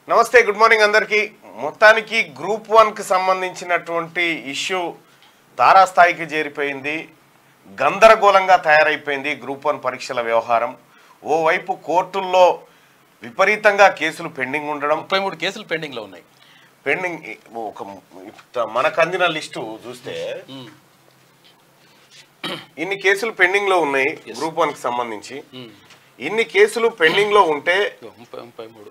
నమస్తే good morning అందరికీ మొత్తానికి గ్రూప్ వన్కి సంబంధించినటువంటి ఇష్యూ తారాస్థాయికి చేరిపోయింది గందరగోళంగా తయారైపోయింది గ్రూప్ వన్ పరీక్షల వ్యవహారం ఓవైపు కోర్టుల్లో విపరీతంగా కేసులు పెండింగ్ ఉండడం ముప్పై మూడు కేసులు పెండింగ్ లో ఉన్నాయి పెండింగ్ ఒక మనకు అందిన లిస్టు చూస్తే ఇన్ని కేసులు పెండింగ్ లో ఉన్నాయి గ్రూప్ వన్ కి సంబంధించి ఇన్ని కేసులు పెండింగ్ లో ఉంటే ఇదిగో ముప్పై ముప్పై మూడు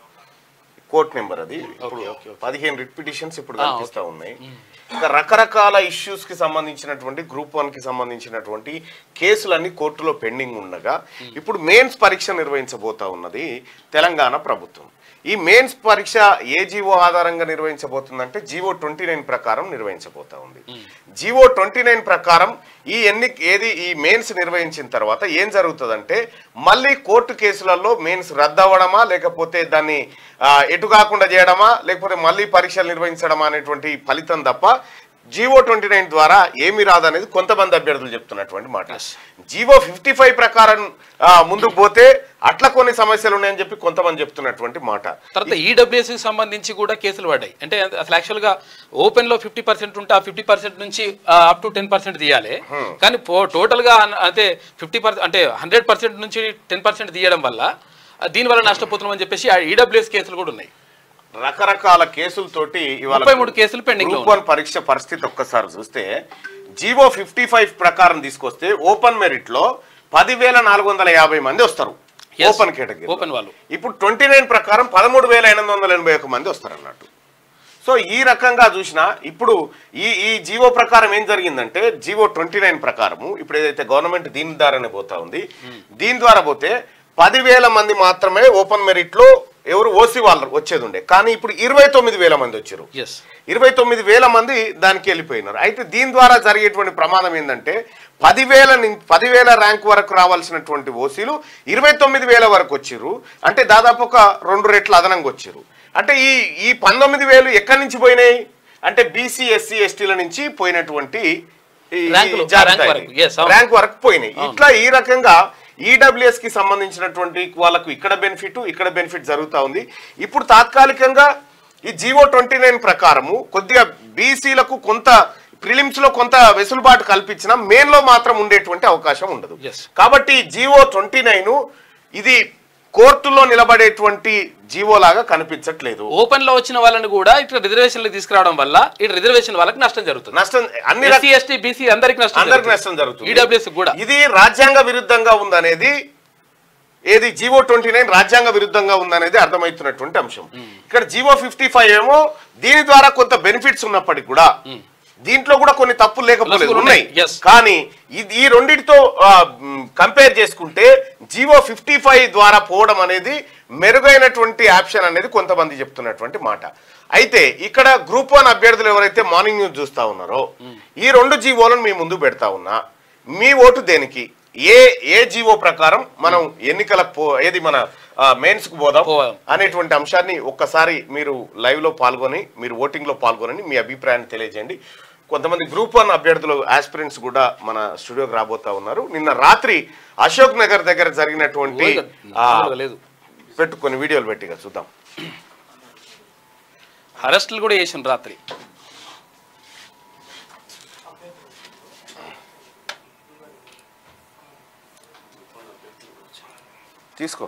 కోర్ట్ నెంబర్ అది ఇప్పుడు ఓకే, ఓకే. పదిహేను రిట్ పిటిషన్స్ ఇప్పుడు ఆ, కనిపిస్తా ఉన్నాయి ఇంకా రకరకాల ఇష్యూస్ కి సంబంధించినటువంటి గ్రూప్ వన్ కి సంబంధించినటువంటి కేసులన్నీ కోర్టులో పెండింగ్ ఉండగా ఇప్పుడు మెయిన్స్ పరీక్ష నిర్వహించబోతా ఉన్నది తెలంగాణ ప్రభుత్వం ఈ మెయిన్స్ పరీక్ష ఏ జీవో ఆధారంగా నిర్వహించబోతుందంటే జీవో ట్వంటీ నైన్ ప్రకారం నిర్వహించబోతా ఉంది జీవో ట్వంటీ నైన్ ప్రకారం ఈ ఎన్ని ఏది ఈ మెయిన్స్ నిర్వహించిన తర్వాత ఏం జరుగుతుందంటే మళ్ళీ కోర్టు కేసులలో మెయిన్స్ రద్దు అవ్వడమా లేకపోతే దాన్ని ఆ, ఎటు కాకుండా చేయడమా లేకపోతే మళ్ళీ పరీక్షలు నిర్వహించడమా అనేటువంటి ఫలితం తప్ప జీవో ట్వంటీ నైన్ ద్వారా ఏమి రాదనేది కొంతమంది అభ్యర్థులు చెప్తున్నటువంటి మాట జీవో ఫిఫ్టీ ఫైవ్ ప్రకారం ఆ, ముందుకు పోతే అట్లా కొన్ని సమస్యలు ఉన్నాయని చెప్పి కొంతమంది చెప్తున్నటువంటి మాట తర్వాత ఈడబ్ల్యూఎస్ కి సంబంధించి కూడా కేసులు పడ్డాయి అంటే అసలు యాక్చువల్ గా ఓపెన్ లో ఫిఫ్టీ పర్సెంట్ ఉంటే ఆ ఫిఫ్టీ పర్సెంట్ నుంచి అప్ టు టెన్ పర్సెంట్ తీయాలి కానీ టోటల్ గా అన్- అంటే ఫిఫ్టీ పర్సెంట్ అంటే హండ్రెడ్ పర్సెంట్ నుంచి టెన్ పర్సెంట్ తీయడం వల్ల ఆ, దీనివల్ల నష్టపోతున్నాం అని చెప్పేసి ఈడబ్ల్యూఎస్ కేసులు కూడా ఉన్నాయి రకరకాల కేసులతోటి ఇవాళ ముప్పై మూడు కేసులు పెండింగ్ లో గ్రూప్ వన్ పరీక్ష పరిస్థితి ఒక్కసారి చూస్తే జీవో ఫిఫ్టీ ఫైవ్ ప్రకారం తీసుకొస్తే ఓపెన్ మెరిట్ లో పదివేల నాలుగు వందల యాభై మంది వస్తారు Yes. ఓపెన్ కేటగిరీ ఓపెన్ వాళ్ళు ఇప్పుడు ట్వంటీ నైన్ ప్రకారం పదమూడు వేల ఎనిమిది వందల ఎనభై ఒక మంది వస్తారు అన్నట్టు సో ఈ రకంగా చూసినా ఇప్పుడు ఈ ఈ జీవో ప్రకారం ఏం జరిగిందంటే జీవో ట్వంటీ నైన్ ప్రకారము ఇప్పుడు ఏదైతే గవర్నమెంట్ దీని ద్వారానే పోతా ఉంది దీని ద్వారా పోతే పదివేల మంది మాత్రమే ఓపెన్ మెరిట్ లో ఎవరు ఓసీ వాళ్ళు వచ్చేది ఉండే కానీ ఇప్పుడు ఇరవై తొమ్మిది వేల మంది వచ్చారు ఎస్ ఇరవై తొమ్మిది వేల మంది దానికి వెళ్ళిపోయినారు అయితే దీని ద్వారా జరిగేటువంటి ప్రమాదం ఏంటంటే పదివేల నుంచి పదివేల ర్యాంక్ వరకు రావాల్సినటువంటి ఓసీలు ఇరవై తొమ్మిది వేల వరకు వచ్చిర్రు అంటే దాదాపు ఒక రెండు రెట్లు అదనంగా వచ్చిర్రు అంటే ఈ ఈ పంతొమ్మిది వేలు ఎక్కడి నుంచి పోయినాయి అంటే బీసీ ఎస్సీ ఎస్టీల నుంచి పోయినటువంటి ఈ- ఈ ర్యాంకులు, జాబితా ర్యాంక్ ఇది. వరకు, yes, అవును. ర్యాంక్ వరకు పోయినాయి ఇట్లా ఈ రకంగా ఈడబ్ల్యూఎస్ కి సంబంధించినటువంటి వాళ్ళకు ఇక్కడ బెనిఫిట్ ఇక్కడ బెనిఫిట్ జరుగుతా ఉంది ఇప్పుడు తాత్కాలికంగా ఈ జీవో ట్వంటీ నైన్ ప్రకారము కొద్దిగా బీసీలకు కొంత ప్రిలిమ్స్ లో కొంత వెసులుబాటు కల్పించిన మెయిన్ లో మాత్రం ఉండేటువంటి అవకాశం ఉండదు Yes. కాబట్టి జీవో ట్వంటీ నైన్ ఇది కోర్టులో నిలబడేటువంటి జీవో లాగా కనిపించట్లేదు ఓపెన్ లో వచ్చిన వాళ్ళని కూడా ఇట్లా రిజర్వేషన్లు తీసుకురావడం వల్ల ఇటు రిజర్వేషన్ వాళ్ళకి నష్టం జరుగుతుంది నష్టం అన్ని రకాల- ఎస్సీ ఎస్టీ బీసీ అందరికి నష్టం అందరికి నష్టం జరుగుతుంది ఈడబ్ల్యూఎస్ కూడా ఇది రాజ్యాంగ విరుద్ధంగా ఉందనేది ఏది జీవో ట్వంటీ నైన్ రాజ్యాంగ విరుద్ధంగా ఉందనేది అర్థమవుతున్నటువంటి అంశం ఇక్కడ జీవో ఫిఫ్టీ ఫైవ్ ఏమో దీని ద్వారా కొంత బెనిఫిట్స్ ఉన్నప్పటికీ కూడా దీంట్లో కూడా కొన్ని తప్పులు లేకపోలేదు లొసుగులు ఉన్నాయి ఉన్నాయి, yes. కానీ ఇది ఈ రెండింటితో కంపేర్ చేసుకుంటే జీవో ఫిఫ్టీ ఫైవ్ ద్వారా పోవడం అనేది మెరుగైనటువంటి ఆప్షన్ అనేది కొంతమంది చెప్తున్నటువంటి మాట అయితే ఇక్కడ గ్రూప్ వన్ అభ్యర్థులు ఎవరైతే మార్నింగ్ న్యూస్ చూస్తా ఉన్నారో ఈ రెండు జీవోలను మీ ముందు పెడతా ఉన్నా మీ ఓటు దేనికి ఏ ఏ జీవో ప్రకారం మనం ఎన్నికలకు పో ఏది మన మెయిన్స్ కు పోదాం పోదాం. అనేటువంటి అంశాన్ని ఒక్కసారి మీరు లైవ్ లో పాల్గొని మీరు ఓటింగ్ లో పాల్గొని మీ అభిప్రాయాన్ని తెలియజేయండి కొంతమంది గ్రూప్ వన్ అభ్యర్థులు ఆస్పిరెంట్స్ కూడా మన స్టూడియోకి రాబోతా ఉన్నారు నిన్న రాత్రి అశోక్ నగర్ దగ్గర జరిగినటువంటి ఓయ్, ఆ, మామూలుగా లేదు పెట్టు కొన్ని వీడియోలు పెట్టిగా చూద్దాం అరెస్టులు కూడా చేసిన రాత్రి తీసుకో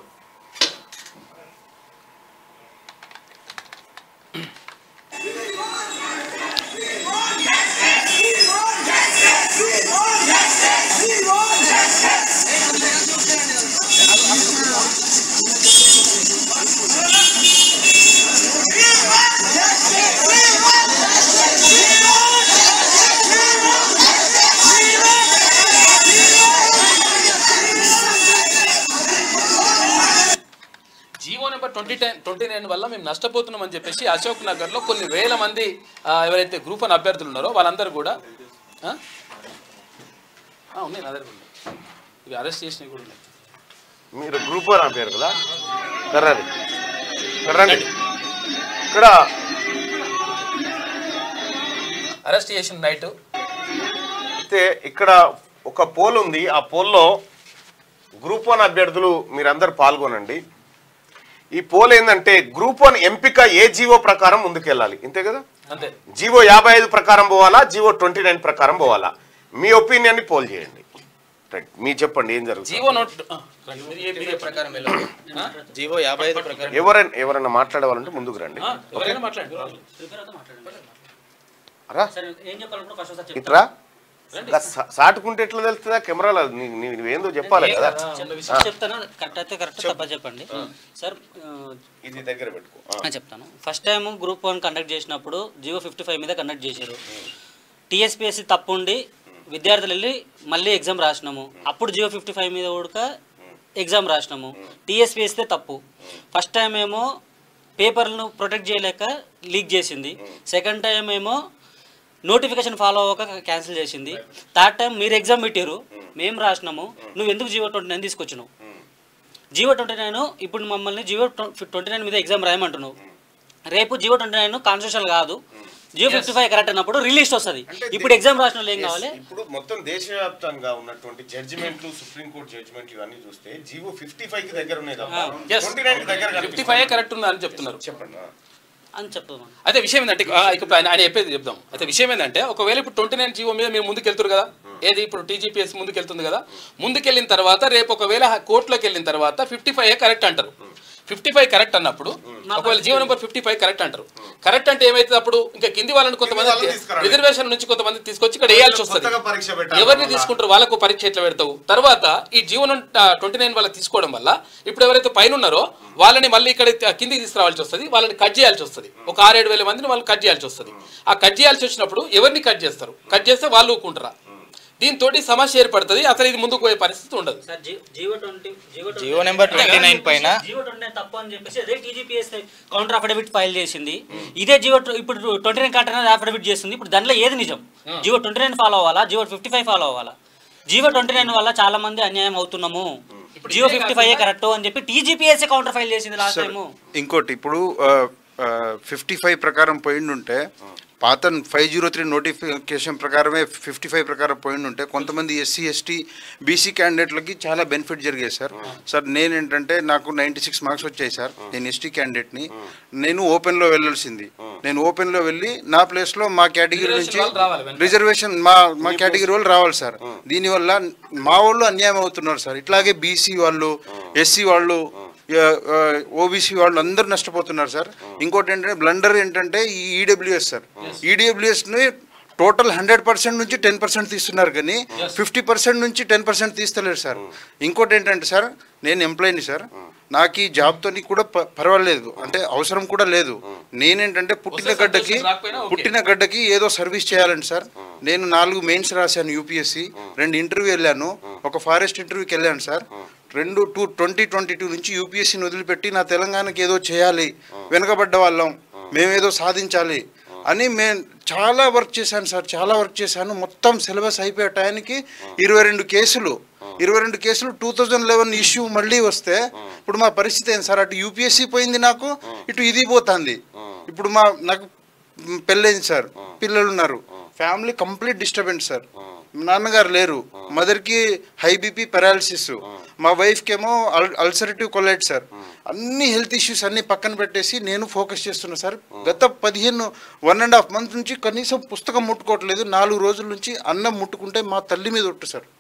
GO number twenty ten twenty nine వల్ల మేము నష్టపోతున్నాం అని చెప్పేసి అశోక్ నగర్లో కొన్ని వేల మంది ఆ, ఎవరైతే గ్రూప్ వన్ అభ్యర్థులు ఉన్నారో వాళ్ళందరూ కూడా ఆ? ఆ, ఉన్నాయి నా దగ్గర ఉన్నాయి ఇవి అరెస్ట్ చేసినవి కూడా ఉన్నాయి మీరు గ్రూప్ వన్ అభ్యర్థి కదా కర్రండి కర్రండి ఇక్కడ అరెస్ట్ చేసిన నైట్ అయితే ఇక్కడ ఒక పోల్ ఉంది ఆ పోల్లో గ్రూప్ వన్ అభ్యర్థులు మీరందరూ పాల్గొనండి ఈ పోల్ ఏంటంటే గ్రూప్ వన్ ఎంపిక ఏ జీవో ప్రకారం ముందుకెళ్ళాలి ఇంతే కదా అంతే జీవో యాభై ఐదు ప్రకారం పోవాలా జీవో ట్వంటీ నైన్ ప్రకారం పోవాలా మీ ఒపీనియన్ ని పోల్ చేయండి రైట్ మీ చెప్పండి ఏం జరుగుతుంది జీవో నోట్ ఆ, రండి. మీరు ఏ- మీరు ఏ ప్రకారం వెళ్ళాలి జీవో యాభై ఐదు ప్రకారం ఎవరైనా ఎవరైనా మాట్లాడేవాలంటే ముందుకు రండి ఆ, ఎవరైనా మాట్లాడండి ప్రిపేర్ మాట్లాడండి రా సరే ఏం చెప్పాలనుకో ఫస్ట్ ఒకసారి చెప్తాను ఇట్రా ఇంకా సా- సాటుకుంటే ఎట్లా తెలుస్తుందా కెమెరాలో నీ- నీ- నువ్వేందో చెప్పాలి కదా చెప్- చెప్తాను కరెక్ట్ అయితే కరెక్ట్ తప్ప చెప్పండి సార్ ఆ, ఇది దగ్గర పెట్టుకో ఆ. ఆ, చెప్తాను first time group one conduct చేసినప్పుడు జియో ఫిఫ్టీ ఫైవ్ మీద కండక్ట్ చేశారు టీఎస్పీఎస్సీ తప్పు ఉండి విద్యార్థులు వెళ్ళి మళ్ళీ ఎగ్జామ్ రాసినాము అప్పుడు జియో ఫిఫ్టీ ఫైవ్ మీద కూడా ఎగ్జామ్ రాసినాము టీఎస్పీఎస్సీ తప్పు ఫస్ట్ టైం ఏమో పేపర్లను ప్రొటెక్ట్ చేయలేక లీక్ చేసింది సెకండ్ టైం ఏమో నోటిఫికేషన్ ఫాలో అవ్వక క్యాన్సిల్ చేసింది థర్డ్ టైం మీరు ఎగ్జామ్ పెట్టారు మేము రాసినాము నువ్వు ఎందుకు జియో ట్వంటీ నైన్ తీసుకొచ్చినావు జియో ట్వంటీ నైన్ ఇప్పుడు మమ్మల్ని జియో ట్వంటీ నైన్ మీద ఎగ్జామ్ రాయమంటున్నావు రేపు జియో ట్వంటీ నైన్ కాన్స్టిట్యూషన్ కాదు జియో ఫిఫ్టీ ఫైవ్ కరెక్ట్ అన్నప్పుడు రిలీజ్ వస్తుంది ఇప్పుడు ఎగ్జామ్ రాసిన వాళ్ళు ఏం Yes, కావాలి ఇప్పుడు మొత్తం దేశవ్యాప్తంగా ఉన్నటువంటి జడ్జిమెంట్లు సుప్రీంకోర్టు జడ్జిమెంట్లు ఇవన్నీ చూస్తే జీవో ఫిఫ్టీ ఫైవ్ కి దగ్గర ఉన్నాయి తప్ప Yes. 29 కి దగ్గర ఫిఫ్టీ కనిపిస్తుంది. ఫైవ్ కరెక్ట్ ఉందా అని చెప్తున్నారు చెప్పండి ఆ. అని చెప్తాను అయితే విషయం ఏంటంటే ఆ, ఇప్పుడు ఆయన ఆయన చెప్పేది చెప్దాం అయితే విషయం ఏంటంటే ఒకవేళ ఇప్పుడు ట్వంటీ నైన్ జీవో మీద మీరు ముందుకు వెళ్తారు కదా ఏది ఇప్పుడు టీజీపీఎస్ ముందుకు వెళ్తుంది కదా ముందుకెళ్ళిన తర్వాత రేపు ఒకవేళ కోర్టులోకి వెళ్ళిన తర్వాత ఫిఫ్టీ ఫైవ్ కరెక్ట్ అంటారు ఫిఫ్టీ ఫైవ్ కరెక్ట్ అన్నప్పుడు ఒకవేళ GO number fifty five correct అంటారు కరెక్ట్ అంటే ఏమైతుంది అప్పుడు ఇంకా కింది వాళ్ళని కొంతమంది వాళ్ళని తీసుకురండి. రిజర్వేషన్ నుంచి కొంతమంది తీసుకొచ్చి ఇక్కడ వేయాల్సి వస్తుంది కొత్తగా పరీక్ష పెట్టాలి ఎవరిని మళ్ళా. తీసుకుంటారు వాళ్ళకు పరీక్ష ఎట్లా పెడతావు తర్వాత ఈ జీవనం ట్వంటీ నైన్ వాళ్ళకి తీసుకోవడం వల్ల ఇప్పుడు ఎవరైతే పైన ఉన్నారో వాళ్ళని మళ్ళీ ఇక్కడ త- కిందికి తీసుకురావాల్సి వస్తుంది వాళ్ళని కట్ చేయాల్సి వస్తుంది ఒక ఆరేడు వేల మందిని వాళ్ళు కట్ చేయాల్సి వస్తుంది ఆ కట్ చేయాల్సి వచ్చినప్పుడు ఎవరిని కట్ చేస్తారు కట్ చేస్తే వాళ్ళు ఊకుంటారా దీంతో సమస్య ఏర్పడుతుంది అసలు ఇది ముందుకు పోయే పరిస్థితి ఉండదు sir GO twenty GO number 29 పైన జియో ట్వంటీ నైన్ తప్పు అని చెప్పేసి అదే టీజీపీఎస్ కౌంటర్ అఫిడవిట్ ఫైల్ చేసింది ఇదే జియో ట్వ- ఇప్పుడు ట్వంటీ నైన్ కరెక్ట్ అనేది అఫిడవిట్ చేస్తుంది ఇప్పుడు దాంట్లో ఏది నిజం జియో ట్వంటీ నైన్ ఫాలో అవ్వాలా జియో ఫిఫ్టీ ఫైవ్ ఫాలో అవ్వాలా జియో ట్వంటీ నైన్ వల్ల చాలా మంది అన్యాయం అవుతున్నాము జియో ఫిఫ్టీ ఫైవ్ కరెక్ట్ అని చెప్పి టీజీపీఎస్ కౌంటర్ ఫైల్ చేసింది లాస్ట్ సార్, టైము ఇంకోటి ఇప్పుడు ఫిఫ్టీ ఫైవ్ ప్రకారం పోయిండుంటే పాత ఫైవ్ జీరో త్రీ నోటిఫికేషన్ ప్రకారమే ఫిఫ్టీ ఫైవ్ ప్రకారం పోయిండుంటే కొంతమంది ఎస్సీ ఎస్టీ బీసీ క్యాండిడేట్లకి చాలా బెనిఫిట్ జరిగాయి సార్ సార్ నేనేంటంటే నాకు నైంటీ సిక్స్ మార్క్స్ వచ్చాయి సార్ నేను ఎస్టీ క్యాండిడేట్ని నేను ఓపెన్లో వెళ్ళాల్సింది నేను ఓపెన్లో వెళ్ళి నా ప్లేస్లో మా కేటగిరీ నుంచి Reservation వాళ్ళు రావాలి వెనక. రిజర్వేషన్ మా మా కేటగిరీ వాళ్ళు రావాలి సార్ దీనివల్ల మా వాళ్ళు అన్యాయం అవుతున్నారు సార్ ఇట్లాగే బీసీ వాళ్ళు ఎస్సీ వాళ్ళు ఓబీసీ వాళ్ళు అందరూ నష్టపోతున్నారు సార్ ఇంకోటి ఏంటంటే బ్లండర్ ఏంటంటే ఈ ఈడబ్ల్యూఎస్ సార్ ఈడబ్ల్యూఎస్ని టోటల్ హండ్రెడ్ పర్సెంట్ నుంచి టెన్ పర్సెంట్ తీస్తున్నారు కానీ ఫిఫ్టీ పర్సెంట్ నుంచి టెన్ పర్సెంట్ తీస్తలేరు సార్ ఇంకోటి ఏంటంటే సార్ నేను ఎంప్లాయీని సార్ నాకు ఈ జాబ్తో కూడా ప- పర్వాలేదు అంటే అవసరం కూడా లేదు నేనేంటంటే పుట్టిన వస్తే గడ్డకి సంతోషం, రాకపోయినా ఓకే. పుట్టిన గడ్డకి ఏదో సర్వీస్ చేయాలండి సార్ నేను నాలుగు మెయిన్స్ రాశాను యూపీఎస్సి రెండు ఇంటర్వ్యూ వెళ్ళాను ఒక ఫారెస్ట్ ఇంటర్వ్యూకి వెళ్ళాను సార్ రెండు టూ ట్వంటీ ట్వంటీ టూ నుంచి యూపీఎస్సీని వదిలిపెట్టి నా తెలంగాణకి ఏదో చేయాలి వెనకబడ్డ వాళ్ళం మేమేదో సాధించాలి అని మేము చాలా వర్క్ చేశాను సార్ చాలా వర్క్ చేశాను మొత్తం సిలబస్ అయిపోయే టయానికి ఇరవై రెండు కేసులు ఇరవై రెండు కేసులు టూ థౌజండ్ లెవెన్ ఇష్యూ మళ్ళీ వస్తే ఇప్పుడు మా పరిస్థితి ఏంటి సార్ అటు యూపీఎస్సీ పోయింది నాకు ఇటు ఇది పోతుంది ఇప్పుడు మా నాకు మ్, పెళ్ళైంది సార్ పిల్లలు ఉన్నారు ఫ్యామిలీ కంప్లీట్ డిస్టర్బెన్స్ సార్ నాన్నగారు లేరు మదర్కి హై బీపీ పెరాలసిస్ మా వైఫ్కి ఏమో అల్ అల్సరేటివ్ కొలైట్ సార్ అన్ని హెల్త్ ఇష్యూస్ అన్ని పక్కన పెట్టేసి నేను ఫోకస్ చేస్తున్నా సార్ గత పదిహేను వన్ అండ్ హాఫ్ మంత్ నుంచి కనీసం పుస్తకం ముట్టుకోవట్లేదు నాలుగు రోజుల నుంచి అన్నం ముట్టుకుంటే మా తల్లి మీద ఒట్టు సార్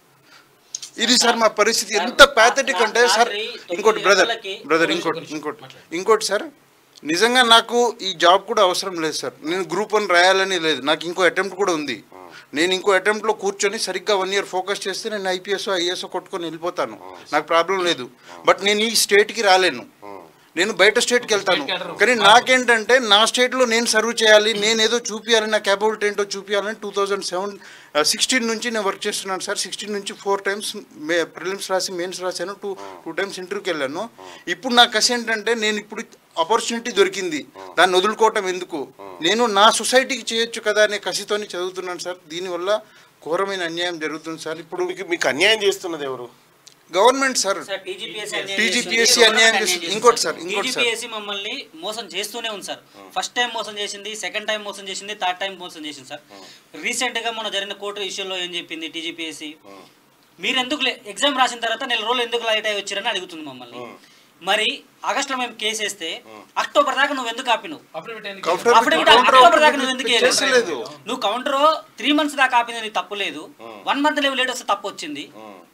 ఇది సార్ మా పరిస్థితి ఎంత ప్యాథటిక్ అంటే సార్ ఇంకోటి బ్రదర్ బ్రదర్ ఇంకోటి ఇంకోటి ఇంకోటి సార్ నిజంగా నాకు ఈ జాబ్ కూడా అవసరం లేదు సార్ నేను గ్రూప్ వన్ రాయాలని లేదు నాకు ఇంకో అటెంప్ట్ కూడా ఉంది నేను ఇంకో అటెంప్ట్లో కూర్చొని సరిగ్గా వన్ ఇయర్ ఫోకస్ చేస్తే నేను ఐపీఎస్ ఐఏఎస్ కొట్టుకొని వెళ్ళిపోతాను నాకు ప్రాబ్లం లేదు బట్ నేను ఈ స్టేట్కి రాలేను నేను బయట స్టేట్కి వెళ్తాను కానీ నాకేంటంటే నా స్టేట్లో నేను సర్వ్ చేయాలి నేను ఏదో చూపించాలి నా క్యాపబిలిటీ ఏంటో చూపించాలని టూ థౌజండ్ సెవెన్ సిక్స్టీన్ నుంచి నేను వర్క్ చేస్తున్నాను సార్ సిక్స్టీన్ నుంచి ఫోర్ టైమ్స్ మే ప్రిలిమ్స్ రాసి మెయిన్స్ రాశాను టూ టూ టైమ్స్ ఇంటర్వ్యూకి వెళ్ళాను ఇప్పుడు నా కసి ఏంటంటే నేను ఇప్పుడు ఆపర్చునిటీ దొరికింది దాన్ని వదులుకోవటం ఎందుకు నేను నా సొసైటీకి చేయొచ్చు కదా అనే కసితోని చదువుతున్నాను సార్ దీనివల్ల ఘోరమైన అన్యాయం జరుగుతుంది సార్ ఇప్పుడు మీకు మీకు అన్యాయం చేస్తున్నది ఎవరు government sir sir TGPSC TGPSC అన్యాయం చేస్తుంది. ఇంకోటి సార్, ఇంకోటి సార్. టీజీపీఎస్సీ మమ్మల్ని మోసం చేస్తూనే ఉంది సార్ ఫస్ట్ టైం మోసం చేసింది సెకండ్ టైం మోసం చేసింది థర్డ్ టైం మోసం చేసింది సార్ రీసెంట్ గా మన జరిగిన కోర్టు ఇష్యూలో ఏం చెప్పింది టీజీపీఎస్సీ మీరు ఎందుకు ఎగ్జామ్ రాసిన తర్వాత నెల రోజులు ఎందుకు లైట్ అయ్యి వచ్చారని అడుగుతుంది మమ్మల్ని మరి ఆగస్టులో మేము కేసు వేస్తే అక్టోబర్ దాకా నువ్వు ఎందుకు ఆపినావు అప్పుడు పెట్టేందుకు కౌంటర్ అఫిడవిట్ కౌంటర్ అక్టోబర్ దాకా నువ్వు ఎందుకు వేయలేదు? చేసలేదు. నువ్వు కౌంటర్ త్రీ మంత్స్ దాకా ఆపింది నీకు తప్పు లేదు వన్ మంత్ లేవు లేట్ వస్తే తప్పు వచ్చింది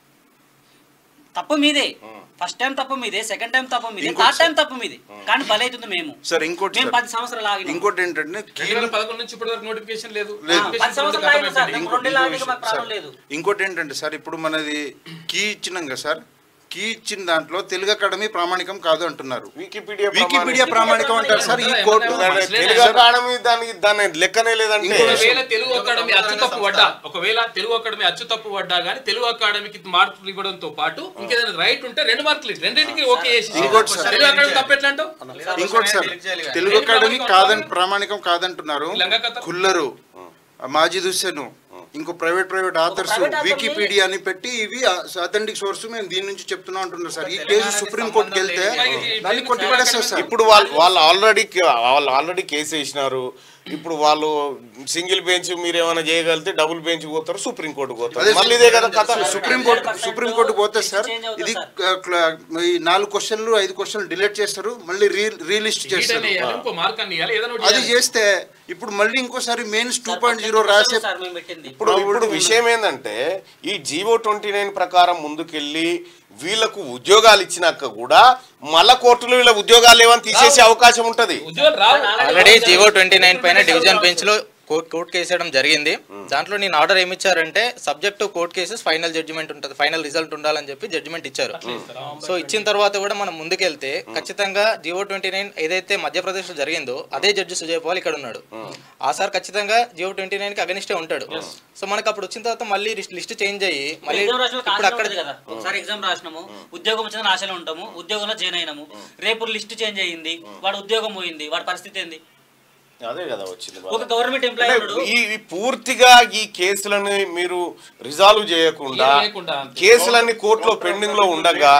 తప్పు మీదే ఫస్ట్ టైం తప్పు మీదే సెకండ్ టైం తప్పు మీదే ఇంకోటి థర్డ్ టైం తప్పు మీదే కానీ బలైతుంది మేము సార్ ఇంకోటి మేము సార్. పది సంవత్సరాలు ఆగినాం ఇంకోటి ఏంటంటే రెండు వేల పదకొండు నుంచి ఇప్పటి వరకు నోటిఫికేషన్ లేదు ఆ, పది సంవత్సరాలు ఆగినాం సార్ మేము రెండేళ్ళు ఆగినాక మాకు ప్రాబ్లం లేదు ఇంకోటి ఏంటంటే సార్ ఇప్పుడు మనది కీ ఇచ్చినాం కదా సార్ కీ ఇచ్చిన దాంట్లో తెలుగు అకాడమీ ప్రామాణికం కాదు అంటున్నారు వికీపీడియా వికీపీడియా ప్రామాణికం అంటారు సార్ ఈ కోర్టు ప్రమాణం. తెలుగు అకాడమీ దానికి దాని లెక్కనే లేదంటే ఒకవేళ తెలుగు అకాడమీ అచ్చు తప్పు పడ్డా ఒకవేళ తెలుగు అకాడమీ అచ్చు తప్పు పడ్డా గానీ తెలుగు అకాడమీకి మార్కులు ఇవ్వడంతో పాటు ఇంకేదైనా రైట్ ఉంటే రెండు మార్కులు ఇవ్వు. రెండింటికి ఓకే చేసి ఇంకోటి సార్. తెలుగు అకాడమీ తప్పు ఎట్లా అంటావు ఇంకోటి సార్ తెలుగు అకాడమీ కాదని ప్రామాణికం కాదంటున్నారు లంగా కథ. కుల్లరు మాజిద్ హుస్సేన్ ఇంకో private private authors private author ని- వికీపీడియా అని పెట్టి ఇవి అథెంటిక్ సోర్స్ మేము దీని నుంచి చెప్తున్నాం అంటున్నారు సార్ ఈ కేసు సుప్రీం కోర్టుకి వెళ్తే దాన్ని కొట్టిపడేస్తారు సార్ ఇప్పుడు వాళ్ళు వాళ్ళు ఆల్రెడీ వాళ్ళు ఆల్రెడీ కేసు వేసినారు ఇప్పుడు వాళ్ళు సింగిల్ బెంచ్ మీరు ఏమైనా చేయగలిగితే డబుల్ బెంచ్ పోతారు సుప్రీం కోర్టు అదే పోతారు మళ్ళీ ఇదే కదా కథ సుప్రీం కోర్టు సుప్రీం కోర్టు పోతే సార్ Change అవుతుంది ఇది సార్. క- క్ల- ఈ నాలుగు క్వశ్చన్లు ఐదు క్వశ్చన్లు డిలీట్ చేస్తారు మళ్ళీ రీ రీలిస్ట్ చేస్తారు ఈడనే ఇవ్వాలి, ఇంకో మార్క్ అని ఇవ్వాలి ఏదైనా ఒకటి అది ఇవ్వాలి. చేస్తే ఇప్పుడు మళ్ళీ ఇంకోసారి మెయిన్స్ టూ పాయింట్ జీరో రాసే సార్ మేము పెట్టింది ఇప్పుడు ఇప్పుడు విషయం ఏంటంటే ఈ జీవో ట్వంటీ నైన్ ప్రకారం ముందుకెళ్ళి వీళ్ళకు ఉద్యోగాలు ఇచ్చినాక కూడా మళ్ళా కోర్టులో వీళ్ళ ఉద్యోగాలు ఏమని తీసేసే అవకాశం ఉంటది ఉద్యోగాలు రావు ఆల్రెడీ జీవో ట్వంటీ నైన్ పైన డివిజన్ బెంచ్ లో కోర్ట్ కోర్టు కేసు వేయడం జరిగింది దాంట్లో నేను ఆర్డర్ ఏమి ఇచ్చారంటే subject to court cases final judgement ఉంటుంది ఫైనల్ రిజల్ట్ ఉండాలని చెప్పి జడ్జిమెంట్ ఇచ్చారు సో ఇచ్చిన తర్వాత కూడా మనం ముందుకెళ్తే ఖచ్చితంగా జీవో ట్వంటీ నైన్ ఏదైతే మధ్యప్రదేశ్ లో జరిగిందో అదే జడ్జి సుజయ్ పాల్ ఇక్కడ ఉన్నాడు ఆ సార్ ఖచ్చితంగా జీవో ట్వంటీ నైన్ కి అగనిస్టే ఉంటాడు సో మనకు అప్పుడు వచ్చిన తర్వాత మళ్ళీ లిస్ట్ చేంజ్ అయ్యి మళ్ళీ ఎగ్జామ్ రాసిన ఇప్పుడు అక్కడ కదా ఒకసారి ఎగ్జామ్ రాసినాము ఉద్యోగం వచ్చిన ఆశలో ఉంటాము ఉద్యోగంలో జాయిన్ అయినాము రేపు లిస్ట్ చేంజ్ అయ్యింది వాడు ఉద్యోగం పోయింది వాడి పరిస్థితి ఏంది అదే కదా వచ్చింది ఒక గవర్నమెంట్ ఎంప్లాయీ అంటే ఉన్నాడు ఈ ఈ పూర్తిగా ఈ కేసులని మీరు రిజాల్వ్ చేయకుండా ఏం లేకుండా అంతే. కేసులన్నీ కోర్టులో పెండింగ్ లో ఉండగా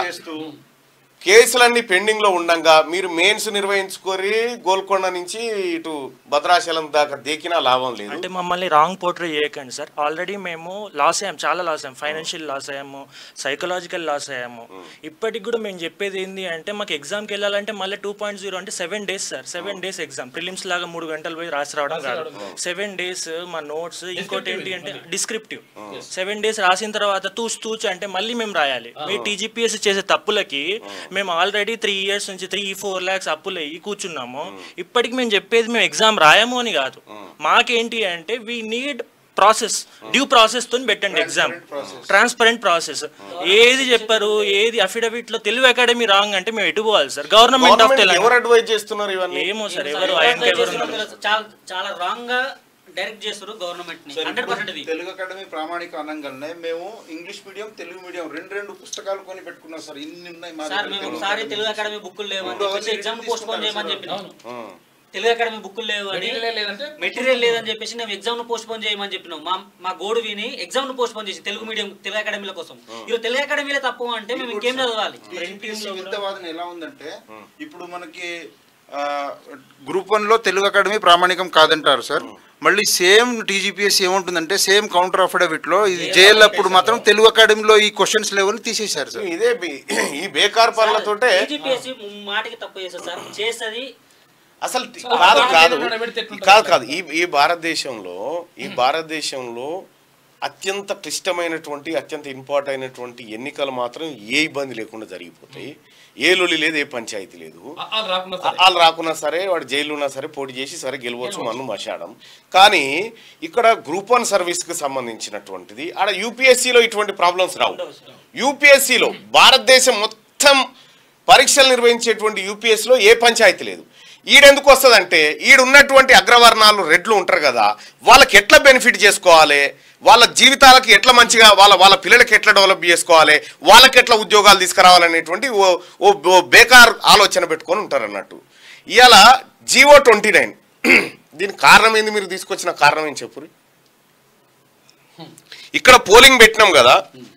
కేసులన్నీ పెండింగ్ లో ఉండగా మీరు మెయిన్స్ నిర్వహించుకొని గోల్కొండ నుంచి ఇటు భద్రాచలం దాకా దేకినా లాభం లేదు అంటే మమ్మల్ని రాంగ్ పోర్ట్రే చేయకండి సార్ ఆల్రెడీ మేము లాస్ అయ్యాం చాలా లాస్ అయ్యాం ఫైనాన్షియల్ లాస్ అయ్యాము సైకలాజికల్ లాస్ అయ్యాము ఇప్పటికి కూడా మేము చెప్పేది ఏంటి అంటే మాకు ఎగ్జామ్కి వెళ్ళాలంటే మళ్ళీ టూ పాయింట్ జీరో అంటే seven days sir seven days exam prelims లాగా మూడు గంటలు పోయి రాసి రావడం కాదు సెవెన్ డేస్ మా నోట్స్ ఇంకోటి ఏంటి అంటే డిస్క్రిప్టివ్ సెవెన్ డేస్ రాసిన తర్వాత తూచ్ తూచ్ అంటే మళ్ళీ మేము రాయాలి మీ టీజీపీఎస్ చేసే తప్పులకి మేము ఆల్రెడీ త్రీ ఇయర్స్ నుంచి త్రీ ఫోర్ ల్యాక్స్ అప్పులు అయ్యి కూర్చున్నాము ఇప్పటికి మేము చెప్పేది మేము ఎగ్జామ్ రాయము అని కాదు మాకేంటి అంటే we need process due process తో పెట్టండి ఎగ్జామ్ ట్రాన్స్పరెంట్ ప్రాసెస్ ఏది చెప్పారు ఏది అఫిడవిట్ లో తెలుగు అకాడమీ రాంగ్ అంటే మేము ఎటు పోవాలి సార్ గవర్నమెంట్ ఆఫ్ గవర్నమెంట్ ఎవరు తెలంగాణ అడ్వైజ్ చేస్తున్నారు ఇవన్నీ ఏమో సార్ సార్, ఎవరు ఎవరు ఆయనకి advise ఎవరు చేస్తున్నారో తెలుసు. చాలా చాలా రాంగ్ గా డైరెక్ట్ చేస్తారు గవర్నమెంట్ ని హండ్రెడ్ పర్సెంట్ ఇది తెలుగు అకాడమీ ప్రామాణిక అనగానే మేము ఇంగ్లీష్ మీడియం తెలుగు మీడియం రెండు రెండు పుస్తకాలు కొని పెట్టుకున్నాం సార్ ఇన్ని ఉన్నాయి మా సార్ దగ్గర మేము తెలుగు ఒకసారి అకాడమీ. తెలుగు అకాడమీ బుక్కులు లేవని ఇప్పుడు చెప్పేసి అవన్నీ ఎగ్జామ్ తీసుకుంటారు పోస్ట్ పోన్ చేయమని సార్. చెప్పినాం తెలుగు అకాడమీ బుక్కులు లేవు అని మెటీరియల్ లేదంటే మెటీరియల్ లేదని చెప్పేసి మేము ఎగ్జామ్ ను పోస్ట్ పోన్ చేయమని చెప్పినాం మా మా గోడు విని ఎగ్జామ్ ను పోస్ట్ పోన్ చేసి తెలుగు మీడియం తెలుగు అకాడమీల కోసం ఈరోజు తెలుగు అకాడమీలో తప్పు అంటే మేము ఇంకేం చదవాలి TGPSC వింత వాదన ఎలా ఉందంటే ఇప్పుడు మనకి గ్రూప్ వన్ లో తెలుగు అకాడమీ ప్రామాణికం కాదంటారు సార్ మళ్ళీ సేమ్ టీజీపీఎస్ ఏముంటుందంటే సేమ్ కౌంటర్ అఫిడవిట్ లో ఇది జైలు అప్పుడు మాత్రం తెలుగు అకాడమీలో ఈ క్వశ్చన్స్ లేవని తీసేశారు సార్ ఇదే బి- ఈ బేకార్ పనులతోటే టీజీపీఎస్సీ మాటికి తప్పు చేస్తారు సార్ చేస్తుంది అసలు కాదు కాదు పెడితే ఎట్లుంటుంది? కాదు కాదు ఈ ఈ భారతదేశంలో ఈ భారతదేశంలో అత్యంత క్లిష్టమైనటువంటి అత్యంత ఇంపార్టెంట్ అయినటువంటి ఎన్నికలు మాత్రం ఏ ఇబ్బంది లేకుండా జరిగిపోతాయి ఏ లొలి లేదు ఏ పంచాయతీ లేదు ఆ- ఆ రాకుండా సరే. వాళ్ళు రాకున్నా సరే వాడు జైలు ఉన్నా సరే పోటీ చేసి సరే గెలవచ్చు మన్ను మషాడం కానీ ఇక్కడ గ్రూప్ వన్ సర్వీస్కి సంబంధించినటువంటిది ఆడ యూపీఎస్సీలో ఇటువంటి ప్రాబ్లమ్స్ రావు యూపీఎస్సీలో భారతదేశం మొత్తం పరీక్షలు నిర్వహించేటువంటి యూపీఎస్సీలో ఏ పంచాయతీ లేదు ఈడెందుకు వస్తుందంటే ఈడున్నటువంటి అగ్రవర్ణాలు రెడ్లు ఉంటారు కదా వాళ్ళకి ఎట్లా బెనిఫిట్ చేసుకోవాలి వాళ్ళ జీవితాలకు ఎట్లా మంచిగా వాళ్ళ వాళ్ళ పిల్లలకి ఎట్లా డెవలప్ చేసుకోవాలి వాళ్ళకి ఎట్లా ఉద్యోగాలు తీసుకురావాలనేటువంటి ఓ ఓ ఓ బేకార్ ఆలోచన పెట్టుకొని ఉంటారు అన్నట్టు ఇవాళ జీవో ట్వంటీ నైన్ దీనికి కారణం ఏంది మీరు తీసుకొచ్చిన కారణం ఏం చెప్పు ఇక్కడ పోలింగ్ పెట్టినాం కదా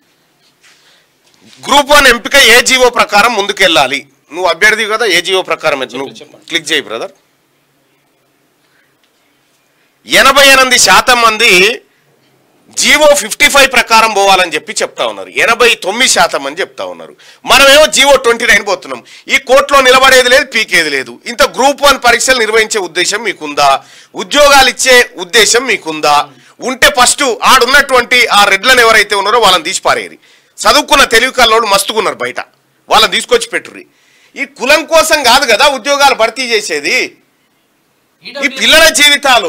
గ్రూప్ వన్ ఎంపిక ఏ జీవో ప్రకారం ముందుకెళ్ళాలి నువ్వు అభ్యర్థి కదా ఏ జీవో ప్రకారం అయితే నువ్వు క్లిక్ చేయి బ్రదర్ ఎనభై ఎనిమిది శాతం మంది జీవో ఫిఫ్టీ ఫైవ్ ప్రకారం పోవాలని చెప్పి చెప్తా ఉన్నారు ఎనభై తొమ్మిది శాతం అని చెప్తా ఉన్నారు మనమేమో జీవో ట్వంటీ నైన్ పోతున్నాం ఈ కోర్టులో నిలబడేది లేదు పీకేది లేదు ఇంత గ్రూప్ వన్ పరీక్షలు నిర్వహించే ఉద్దేశం మీకుందా ఉద్యోగాలు ఇచ్చే ఉద్దేశం మీకుందా ఉంటే ఫస్ట్ ఆడున్నటువంటి ఆ రెడ్లను ఎవరైతే ఉన్నారో వాళ్ళని తీసి పారేయరు చదువుకున్న తెలివి కల్లోడు మస్తుకున్నారు బయట వాళ్ళని తీసుకొచ్చి పెట్టుర్రి ఈ కులం కోసం కాదు కదా ఉద్యోగాలు భర్తీ చేసేది ఈ పిల్లల జీవితాలు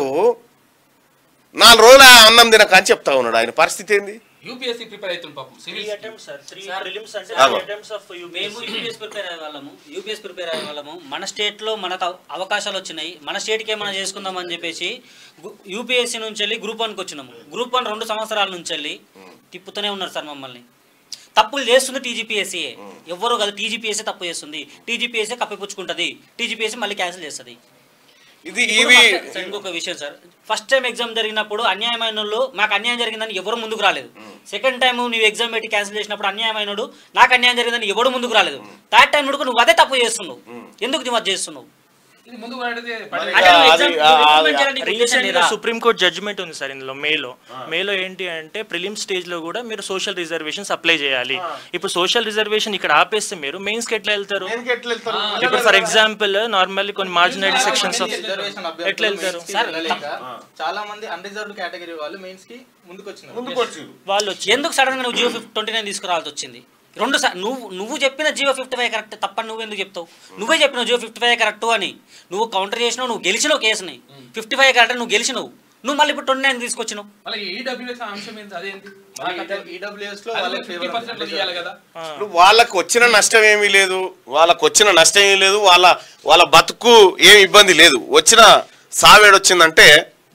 నాలుగు రోజులు అన్నం తినక అని చెప్తా ఉన్నాడు ఆయన పరిస్థితి ఏంది యూపీఎస్సీ ప్రిపేర్ అవుతుంది పాపం three civil attempts sir three Sir, prelims అంటే ఆగో. త్రీ అటెంప్ట్స్ ఆఫ్ మేము యూపీఎస్ ప్రిపేర్ అయ్యే వాళ్ళము యూపీఎస్ ప్రిపేర్ అయ్యే వాళ్ళము మన స్టేట్లో మనకు అవ- అవకాశాలు వచ్చినాయి మన స్టేట్కి ఏమైనా చేసుకుందాం అని చెప్పేసి యూపీఎస్సీ నుంచి వెళ్ళి గ్రూప్ వన్కి వచ్చినాము గ్రూప్ వన్ రెండు సంవత్సరాల నుంచి వెళ్ళి తిప్పుతూనే ఉన్నారు సార్ మమ్మల్ని తప్పులు చేస్తుంది టీజీపీఎస్సీ ఎవరు కాదు టీజీపీఎస్సీ తప్పు చేస్తుంది టీజీపీఎస్సీ కప్పిపుచ్చుకుంటుంది టీజీపీఎస్సీ మళ్ళీ క్యాన్సిల్ చేస్తుంది ఇది ఇప్పుడు ఇవి first- సార్, ఇంకొక విషయం సార్ ఫస్ట్ టైం ఎగ్జామ్ జరిగినప్పుడు అన్యాయమైన వాళ్ళు మాకు అన్యాయం జరిగిందని ఎవరు ముందుకు రాలేదు సెకండ్ టైం నువ్వు ఎగ్జామ్ పెట్టి క్యాన్సిల్ చేసినప్పుడు అన్యాయమైనడు నాకు అన్యాయం జరిగిందని ఎవడు ముందుకు రాలేదు థర్డ్ టైం నువ్వు అదే తప్పు చేస్తున్నావు ఎందుకు నువ్వు అది చేస్తున్నావు ఇది ముందు పడేది మరి అంటే నువ్వు అది- exam- ఆ- నువ్వు అది- implement చేయడానికి ఉద్దేశం రీసెంట్ గా లేదా? సుప్రీం కోర్ట్ జడ్జిమెంట్ ఉంది సార్ ఇందులో మేలో మేలో ఏంటి అంటే ప్రిలిమ్ స్టేజ్ లో కూడా మీరు సోషల్ రిజర్వేషన్స్ అప్లై చేయాలి ఇప్పుడు సోషల్ రిజర్వేషన్ ఇక్కడ ఆపేస్తే మీరు మెయిన్స్ కి ఎట్లా వెళ్తారు దేనికి ఎట్లా వెళ్తారు? ఇప్పుడు ఫర్ ఎగ్జాంపుల్ నార్మల్లీ కొన్ని మార్జినరీ సెక్షన్స్ ఆఫ్ రిజర్వేషన్ ఎట్లా వెళ్తారు చాలా మంది అన్రిజర్వ్డ్ కేటగిరీ వాళ్ళు మెయిన్స్ కి ముందుకు వచ్చినారు ముందుకు వచ్చి వాళ్ళు వచ్చి ఎందుకు సడన్ గా నువ్వు జియో ట్వంటీ నైన్ తీసుకురావాల్సి వచ్చింది రెండు సా- నువ్వు నువ్వు చెప్పిన జియో ఫిఫ్టీ ఫైవ్ కరెక్ట్ తప్పని నువ్వు ఎందుకు చెప్తావు నువ్వే చెప్పినావు జియో ఫిఫ్టీ ఫైవ్ కరెక్ట్ అని నువ్వు కౌంటర్ చేసినావు నువ్వు గెలిచినావు కేసుని ఫిఫ్టీ ఫైవ్ కరెక్ట్ నువ్వు గెలిచినావు నువ్వు మళ్ళీ ఇప్పుడు ట్వంటీ నైన్ తీసుకొచ్చినావు మళ్ళీ ఈడబ్ల్యూఎస్ అంశం ఏంటి అదేంటి ఈడబ్ల్యూఎస్ లో అది వాళ్ళకి ఫిఫ్టీ పర్సెంట్ ఫేవర్ ఇవ్వాలి కదా ఇప్పుడు వాళ్ళకు వచ్చిన నష్టం ఏమీ లేదు వాళ్ళకు వచ్చిన నష్టం ఏమీ లేదు వాళ్ళ వాళ్ళ బతుకు ఏమి ఇబ్బంది లేదు వచ్చిన సావేడు వచ్చిందంటే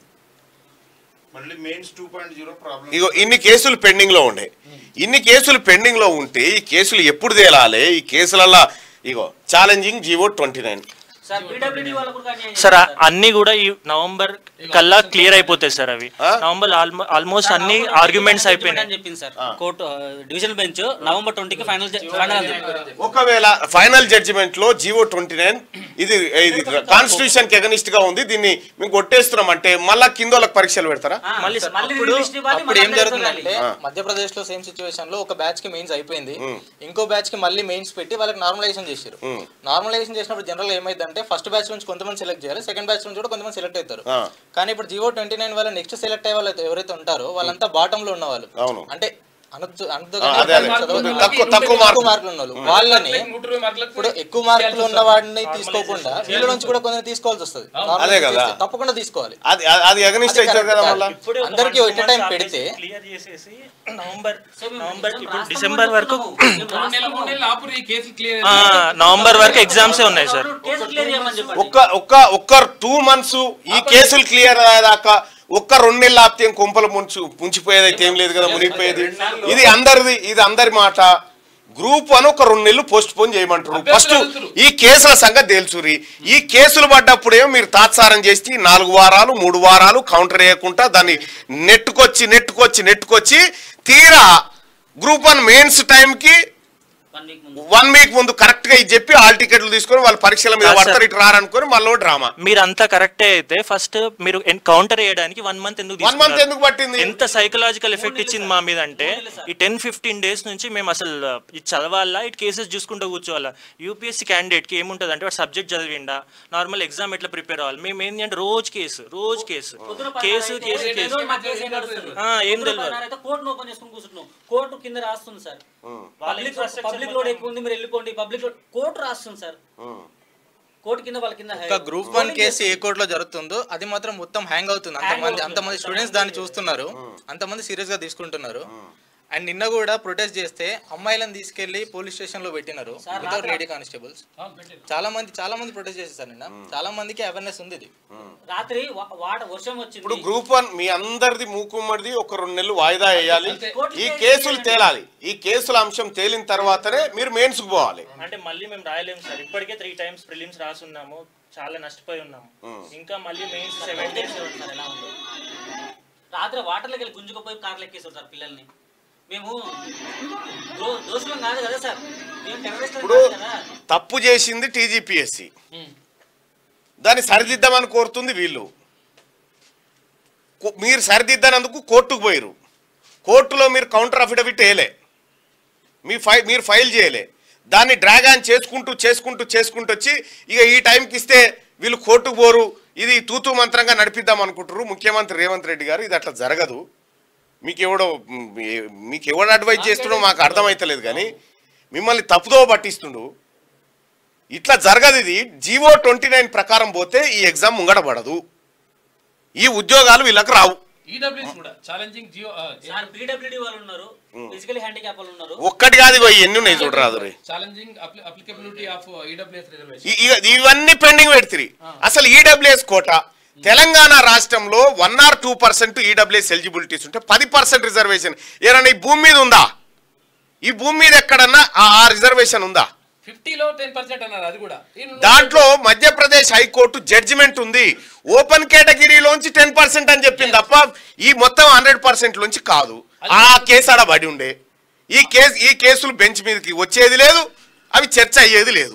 మళ్ళీ mains two point zero problem ఇగో ఇన్ని కేసులు పెండింగ్ లో ఉండే ఇన్ని కేసులు పెండింగ్ లో ఉంటే ఈ కేసులు ఎప్పుడు తేలాలి ఈ కేసులల్లో ఇగో challenging GO twenty nine sir PWD వాళ్ళకు కూడా అన్యాయం సార్ చేశారు సార్. అన్ని కూడా ఈ నవంబర్ కల్లా క్లియర్ అయిపోతాయి సార్ అవి ఆ? నవంబర్ ఆల్మోస్ట్ అన్ని ఆర్గ్యుమెంట్స్ అయిపోయినాయి అని చెప్పింది sir court division bench November ట్వంటీకి ఫైనల్ ఫైనల్ అంది. ఒకవేళ ఫైనల్ జడ్జిమెంట్ లో జీవో ట్వంటీ నైన్ ఇది ఇది కాన్స్టిట్యూషన్ కి ఎగనిస్ట్ గా ఉంది దీన్ని మేము కొట్టేస్తున్నాం అంటే మళ్ళా కింద వాళ్ళకి పరీక్షలు పెడతారా ఆ, మళ్ళీ మళ్ళీ అప్పుడు రిలీజ్ ఇవ్వాలి, అప్పుడు ఏం మళ్ళీ జరుగుతుందంటే వెళ్ళాలి. మధ్యప్రదేశ్ లో సేమ్ సిచ్యువేషన్ లో ఒక బ్యాచ్ కి మెయిన్స్ అయిపోయింది ఇంకో బ్యాచ్ కి మళ్ళీ మెయిన్స్ పెట్టి వాళ్ళకి నార్మలైజేషన్ చేశారు నార్మలైజేషన్ చేసినప్పుడు జనరల్ ఏమైందంటే ఫస్ట్ బ్యాచ్ నుంచి కొంతమంది సెలెక్ట్ చేయాలి సెకండ్ బ్యాచ్ నుంచి కూడా కొంతమంది సెలెక్ట్ అవుతారు ఆ. కానీ ఇప్పుడు జివో ట్వంటీ నైన్ వల్ల నెక్స్ట్ సెలెక్ట్ అయ్యే వాళ్ళు ఎవరైతే ఉంటారో వాళ్ళంతా బాటమ్ లో ఉన్నవాళ్ళు అవును. అంటే అనొద్దు అనొద్దు ఆ, అదే, అదే. చదవద్దు. తక్కువ తక్కువ మార్కులు మార్కులు ఉన్న వాళ్ళు వాళ్ళని నూట ఇరవై మార్కులకు ఇప్పుడు ఎక్కువ మార్కులు ఉన్న వాడిని తీసుకోకుండా వీళ్ళ నుంచి కూడా కొందరు తీసుకోవాల్సి వస్తుంది Normally అదే కదా. చేస్తే తప్పకుండా తీసుకోవాలి అది అది ఎగనిస్ట్ అవుతారు కదా మళ్ళా ఇప్పుడే ఒక అందరికీ one ఎట్ month టైం ఆపేసి పెడితే క్లియర్ చేసేసి నవంబర్ సో మేము నవంబర్ exam ఇప్పుడు రాస్తాము డిసెంబర్ వరకు అనుకున్నాము. మేము మూడు నెలలు మూడు రాస్తాము. నెలలు ఆపురు ఈ కేసు క్లియర్ ఆ, నవంబర్ వరకు ఎగ్జామ్సే ఉన్నాయి సార్ కేసు క్లియర్ చేయమని చెప్పండి ఒక్క ఒక్క ఒక్క టూ మంత్స్ ఈ కేసులు క్లియర్ అయ్యేదాకా ఒక్క రెండు నెలలు ఆపితే ఏం కొంపలు ముంచు ముంచిపోయేది అయితే ఏం లేదు కదా మునిగిపోయేది ఇది అందరిది ఇది అందరి మాట గ్రూప్ అని ఒక రెండు నెలలు పోస్ట్ పోన్ చేయమంటారు ఫస్ట్ ఈ కేసుల సంగతి తెలుసురి ఈ కేసులు పడ్డప్పుడేమో మీరు తాత్సారం చేసి నాలుగు వారాలు మూడు వారాలు కౌంటర్ వేయకుండా దాన్ని నెట్టుకొచ్చి నెట్టుకొచ్చి నెట్టుకొచ్చి తీరా గ్రూప్ వన్ మెయిన్స్ టైంకి వన్ వీక్ ముందు వన్ వీక్ ముందు కరెక్ట్ గా ఇది చెప్పి ఆల్ టికెట్లు తీసుకొని వాళ్ళు పరీక్షల మీద కాదు సార్. పడతారు ఇటు రారనుకొని మళ్ళీ డ్రామా మీరు అంతా కరెక్టే అయితే ఫస్ట్ మీరు కౌంటర్ చేయడానికి వన్ మంత్ ఎందుకు వన్ మంత్ తీసుకున్నారు? ఎందుకు పట్టింది ఎంత సైకలాజికల్ ఎఫెక్ట్ ఇచ్చింది మా మీద అంటే ఈ టెన్ ఫిఫ్టీన్ డేస్ నుంచి మేము అసలు ఇది చదవాలా ఇటు కేసెస్ చూసుకుంటూ కూర్చోవాలా యూపీఎస్సీ క్యాండిడేట్ కి ఏముంటుంది అంటే వాడు సబ్జెక్ట్ చదివిండా నార్మల్ ఎగ్జామ్ ఎట్లా ప్రిపేర్ అవ్వాలి మేము ఏంటి అంటే రోజు కేసు రోజు కేసు కేసు కేసు కేసు మా కేసు ఏం నడుస్తుంది? ఆ, ఏం పొద్దున తెలియదు. పదిన్నర అయితే కోర్టును ఓపెన్ చేసుకుని కూర్చుంటున్నాం కోర్టు కింద రాస్తుంది సార్ పబ్లిక్ పబ్లిక్ లోడ్ ఎక్కువ ఉంది మీరు వెళ్ళిపోండి పబ్లిక్ లోడ్ కోర్టు రాస్తుంది సార్ కోర్టు కింద వాళ్ళ కింద ఒక గ్రూప్ వన్ కేసు ఏ కోర్టులో జరుగుతుందో అది మాత్రం మొత్తం హ్యాంగ్ అవుతుంది అంతమంది అంతమంది స్టూడెంట్స్ దాన్ని చూస్తున్నారు అంతమంది సీరియస్ గా తీసుకుంటున్నారు అండ్ నిన్న కూడా ప్రొటెస్ట్ చేస్తే అమ్మాయిలను తీసుకెళ్లి పోలీస్ స్టేషన్ లో పెట్టినారు వితౌట్ లేడీ కానిస్టేబుల్స్ చాలా మంది చాలా మంది ప్రొటెస్ట్ చేసేసారు నిన్న చాలా మందికి అవేర్నెస్ ఉంది ఇది రాత్రి వా- వాట వర్షం ఇప్పుడు వచ్చింది గ్రూప్ వన్ మీ అందరిది మూకుమ్మడిది ఒక రెండు నెలలు వాయిదా వేయాలి ఈ కేసులు తేలాలి ఈ కేసుల అంశం తేలిన తర్వాతనే మీరు మెయిన్స్ కు పోవాలి అంటే మళ్ళీ మేము రాయలేము సార్ ఇప్పటికే త్రీ టైమ్స్ ప్రిలిమ్స్ రాసున్నాము చాలా నష్టపోయి ఉన్నాము ఇంకా మళ్ళీ మెయిన్స్ సెవెన్ డేస్ సార్ ఎలా ఉందో రాత్రి వాటర్లోకి వెళ్ళి గుంజుకుపోయి కార్లు ఎక్కేసారు సార్ పిల్లల్ని మేము దో- దోషులం కాదు కదా సార్ మేము టెర్రరిస్టులం ఇప్పుడు కాదు కదా తప్పు చేసింది టీజీపీఎస్సి దాన్ని సరిదిద్దామని కోరుతుంది వీళ్ళు కో- మీరు సరిదిద్దనందుకు కోర్టుకు పోయిరు కోర్టులో మీరు కౌంటర్ అఫిడవిట్ వేయలే మీ ఫై మీరు ఫైల్ చేయలే దాన్ని డ్రాగ్ ఆన్ చేసుకుంటూ చేసుకుంటూ చేసుకుంటూ వచ్చి ఇక ఈ టైంకి ఇస్తే వీళ్ళు కోర్టుకు పోరు ఇది తూతూ మంత్రంగా నడిపిద్దాం అనుకుంటారు ముఖ్యమంత్రి రేవంత్ రెడ్డి గారు ఇది అట్లా జరగదు మీకు ఎవడో మ్, ఏ- మీకు ఎవడు అడ్వైజ్ చేస్తుండో మాకు అర్థమైతలేదు కానీ మిమ్మల్ని తప్పుదో పట్టిస్తుండు ఇట్లా జరగదు ఇది జీవో ట్వంటీ నైన్ ప్రకారం పోతే ఈ ఎగ్జామ్ ముంగడబడదు ఈ ఉద్యోగాలు వీళ్ళకి రావు ఈడబ్ల్యూఎస్ కూడా ఛాలెంజింగ్ జియో సార్ పీడబ్ల్యూడీ వాళ్ళు ఉన్నారు ఫిజికల్ హ్యాండిక్యాప్ వాళ్ళు ఉన్నారు ఒక్కటి కాదు ఇగో ఎన్ని ఉన్నాయి చూడరాదు రే challenging applicability of EWS reservation ఈ- ఇగ ఇవన్నీ పెండింగ్ పెడుతుంది అసలు ఈడబ్ల్యూఎస్ కోట తెలంగాణ రాష్ట్రంలో one or two percent EWS eligibilities ఉంటే పది పర్సెంట్ రిజర్వేషన్ ఏదైనా ఈ భూమి మీద ఉందా ఈ భూమి మీద ఎక్కడన్నా ఆ రిజర్వేషన్ ఉందా ఫిఫ్టీలో టెన్ పర్సెంట్ అన్నారు అది కూడా ఈ- దాంట్లో మధ్యప్రదేశ్ హైకోర్టు జడ్జిమెంట్ ఉంది ఓపెన్ కేటగిరీలోంచి టెన్ పర్సెంట్ అని చెప్పింది తప్ప ఈ మొత్తం హండ్రెడ్ పర్సెంట్ లోంచి కాదు ఆ కేసు ఆడ పడి ఉండే ఈ కేసు ఈ కేసులు బెంచ్ మీదకి వచ్చేది లేదు అవి చర్చ అయ్యేది లేదు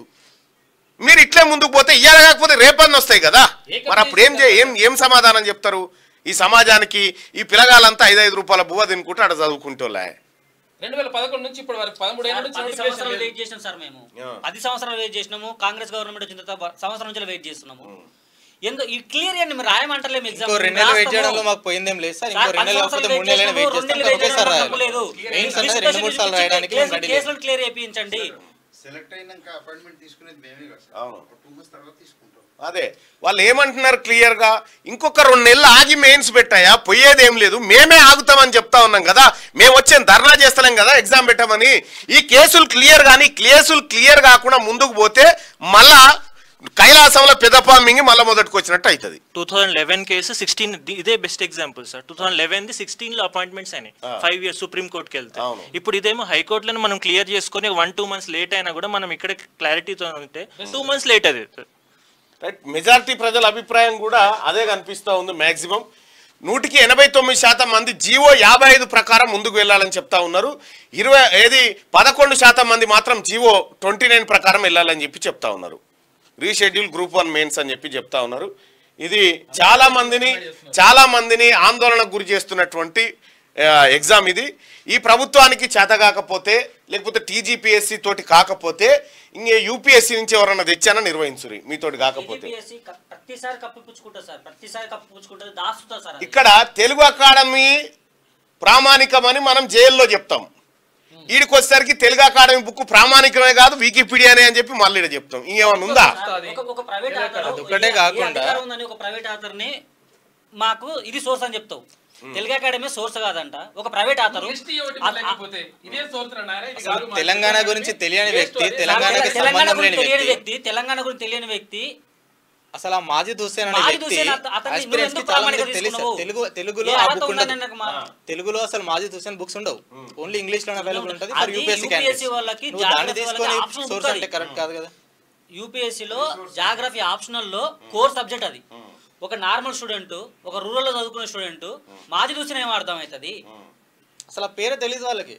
మీరు ఇట్లే ముందుకు పోతే ఇయ్యాలి కాకపోతే రేపన్న వస్తాయి కదా మరి అప్పుడు ఏం చే ఏం ఏం సమాధానం చెప్తారు ఈ సమాజానికి ఈ పిల్లగాలంతా ఐదు ఐదు రూపాయల బువ్వ తినుకుంటే అక్కడ చదువుకుంటోలే రెండు వేల పదకొండు నుంచి ఇప్పటి వరకు పదమూడు ఏళ్ళ సార్, నుంచి పది notification సంవత్సరాలు లేదు. వెయిట్ చేసినాం సార్ మేము యా. పది సంవత్సరాలు వెయిట్ చేసినాము కాంగ్రెస్ గవర్నమెంట్ వచ్చిన తర్వాత సంవత్సరం నుంచి వెయిట్ చేస్తున్నాము ఎందుకు ఈ క్లియర్ అండి మీరు రాయమంటలేము ఎగ్జామ్ ఇంకో రెండు నెలలు వెయిట్ చేయడంలో మాకు పోయిందేం లేదు సార్ ఇంకో రెండు నెలలు కాకపోతే మూడు నెలలు వెయిట్ చేస్తాం ఒకేసారి రాయాలి మెయిన్స్ అనేది రెండు మూడు సార్లు రాయడానికి మేము రెడీ కేసులను క్లియర్ చేయించండి సెలెక్ట్ అయినాక అపాయింట్మెంట్ తీసుకునేది మేమే కదా సార్ అవును. ఒక టూ మంత్స్ తర్వాత తీసుకుంటాం అదే వాళ్ళు ఏమంటున్నారు క్లియర్ గా ఇంకొక రెండు నెలలు ఆగి మెయిన్స్ పెట్టాయా పోయేది ఏం లేదు మేమే ఆగుతామని చెప్తా ఉన్నాం కదా మేము వచ్చే ధర్నా చేస్తలేం కదా ఎగ్జామ్ పెట్టామని ఈ కేసులు క్లియర్ కానీ కేసులు క్లియర్ కాకుండా ముందుకు పోతే మళ్ళా కైలాసంలో పెదపా మింగి మళ్ళీ మొదటికి వచ్చినట్టు అవుతుంది two thousand eleven case sixteen ఇదే best example sir two thousand eleven the sixteen లో అపాయింట్మెంట్స్ అయినాయి ఫైవ్ ఇయర్స్ సుప్రీం కోర్టుకి వెళ్తే అవును. ఇప్పుడు ఇదేమో హైకోర్టులో మనం క్లియర్ చేసుకొని వన్ టూ మంత్స్ లేట్ అయినా కూడా మనం ఇక్కడ క్లారిటీతో ఉంటే టూ మంత్స్ లేట్ అది రైట్ మెజారిటీ ప్రజల అభిప్రాయం కూడా అదే కనిపిస్తూ ఉంది మాక్సిమం నూటికి ఎనభై తొమ్మిది శాతం మంది జీవో యాభై ఐదు ప్రకారం ముందుకు వెళ్ళాలని చెప్తా ఉన్నారు ఇరవై ఏది పదకొండు శాతం మంది మాత్రం జీవో ట్వంటీ నైన్ ప్రకారం వెళ్ళాలని చెప్పి చెప్తా ఉన్నారు రీషెడ్యూల్ గ్రూప్ వన్ మెయిన్స్ అని చెప్పి చెప్తా ఉన్నారు ఇది చాలా మందిని చాలా మందిని ఆందోళనకు గురి చేస్తున్నటువంటి ఆ, ఎగ్జామ్ ఇది ఈ ప్రభుత్వానికి చేత కాకపోతే లేకపోతే టీజీపీఎస్సీ తోటి కాకపోతే ఇంకే యూపీఎస్సీ నుంచి ఎవరన్నా తెచ్చానా నిర్వహించురి మీతోటి కాకపోతే TGPSC క- ప్రతిసారి కప్పిపుచ్చుకుంటారు సార్ ప్రతిసారి కప్పిపుచ్చుకుంటారు దాస్తుతా సార్ అది. ఇక్కడ తెలుగు అకాడమీ ప్రామాణికమని మనం జైల్లో చెప్తాం వీడికి వచ్చేసరికి తెలుగు అకాడమీ బుక్ ప్రామాణికమే కాదు వికీపీడియానే అని చెప్పి మళ్ళీ ఈడ చెప్తాం ఇంకేమన్నా ఉందా సార్, ఒక ఒక ప్రైవేట్ ఆథర్ అదొక్కటే కాకుండా- ఉందని ఒక ప్రైవేట్ ఆథర్ ని మాకు ఇది సోర్స్ అని చెప్తావు తెలుగు అకాడమీ సోర్స్ కాదంట ఒక ప్రైవేట్ ఆథర్ లిస్ట్ ఇవ్వటి లేకపోతే ఇదే సోదరు నాయనా, ఇది కాదు మా- తెలంగాణ గురించి తెలియని వ్యక్తి Waste తెలంగాణకి తెలంగాణ సంబంధం గురించి లేని తెలియని వ్యక్తి వ్యక్తి తెలంగాణ గురించి తెలియని వ్యక్తి అసలు ఆ మాజీ హుస్సేన్ అనే మాజీ వ్యక్తి హుస్సేన్ అత- అతన్ని aspirants నువ్వు కి ఎందుకు చాలా ప్రామాణికత మందికి తెలుసు తీసుకున్నావు? తెలుగు తెలుగులో ఏ ఆ అర్హత బుక్ ఉందని ఉండదు నాకు మా- తెలుగులో అసలు మాజీ హుస్సేన్ బుక్స్ ఉండవు ఓన్లీ ఇంగ్లీష్ లోనే అవైలబుల్ ఉంటుంది ఫర్ అది యూపీఎస్సీ UPSC వాళ్ళకి, నువ్వు దాన్ని జాగ్రత్త తీసుకొని వాళ్ళకి option సోర్స్ ఉంటుంది. అంటే కరెక్ట్ కాదు కదా యూపీఎస్సీలో జాగ్రఫీ ఆప్షనల్ లో కోర్ సబ్జెక్ట్ అది ఒక నార్మల్ స్టూడెంట్ ఒక రూరల్ లో చదువుకునే స్టూడెంట్ మాది చూసిన ఏం అర్థం అవుతుంది అసలు ఆ పేరే తెలియదు వాళ్ళకి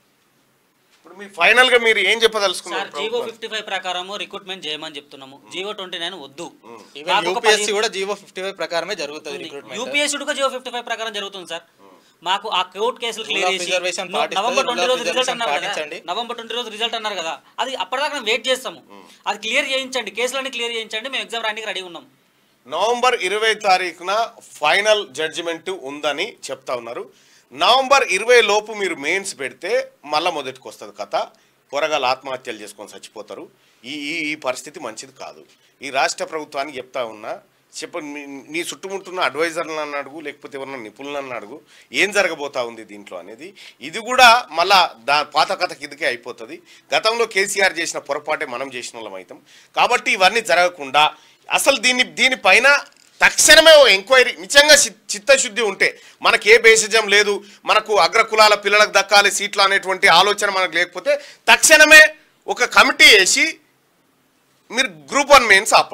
ఇప్పుడు మీ ఫైనల్ గా మీరు ఏం సార్ చెప్పదలుచుకున్నారు జీవో ప్రభుత్వానికి? ఫిఫ్టీ ఫైవ్ ప్రకారము రిక్రూట్మెంట్ చేయమని చెప్తున్నాము జీవో ట్వంటీ నైన్ వద్దు ఈవెన్ మాకు ఒక యూపీఎస్సీ పది- కూడా జీవో ఫిఫ్టీ ఫైవ్ ప్రకారమే జరుగుతుంది రిక్రూట్మెంట్ యూపీఎస్సీ కూడా జీవో ఫిఫ్టీ ఫైవ్ ప్రకారం జరుగుతుంది సార్ మాకు ఆ కోర్ట్ కేసులు Rule క్లియర్ of చేసి reservation నవ- పాటిస్తుంది, నవంబర్ rule ట్వంటీ of రోజు రిజల్ట్ reservation అన్నారు కదా పాటించండి. నవంబర్ ట్వంటీ రోజు రిజల్ట్ అన్నారు కదా అది అప్పటిదాకా మేము వెయిట్ చేస్తాము అది క్లియర్ చేయించండి కేసులన్నీ క్లియర్ చేయించండి మేము ఎగ్జామ్ రానికి రెడీ ఉన్నాం నవంబర్ ఇరవై తారీఖున ఫైనల్ జడ్జిమెంట్ ఉందని చెప్తా ఉన్నారు నవంబర్ ఇరవై లోపు మీరు మెయిన్స్ పెడితే మళ్ళా మొదటికి వస్తుంది కథ కూరగాయలు ఆత్మహత్యలు చేసుకొని చచ్చిపోతారు ఈ ఈ ఈ పరిస్థితి మంచిది కాదు ఈ రాష్ట్ర ప్రభుత్వానికి చెప్తా ఉన్నా చెప్ప నీ- నీ చుట్టుముట్టున్న అడ్వైజర్లను అడుగు లేకపోతే ఎవరన్నా నిపుణులను అడుగు ఏం జరగబోతా ఉంది దీంట్లో అనేది ఇది కూడా మళ్ళా దా పాత కథ కిందకే అయిపోతుంది గతంలో కేసీఆర్ చేసిన పొరపాటే మనం చేసిన వాళ్ళం అవుతాం కాబట్టి ఇవన్నీ జరగకుండా అసలు దీన్ని దీనిపైన తక్షణమే ఓ ఎంక్వైరీ నిజంగా చి- చిత్తశుద్ధి ఉంటే మనకి ఏ బేసిజం లేదు మనకు అగ్రకులాల పిల్లలకు దక్కాలి సీట్లు అనేటువంటి ఆలోచన మనకు లేకపోతే తక్షణమే ఒక కమిటీ వేసి మీరు గ్రూప్ వన్ మెయిన్స్ ఆపండి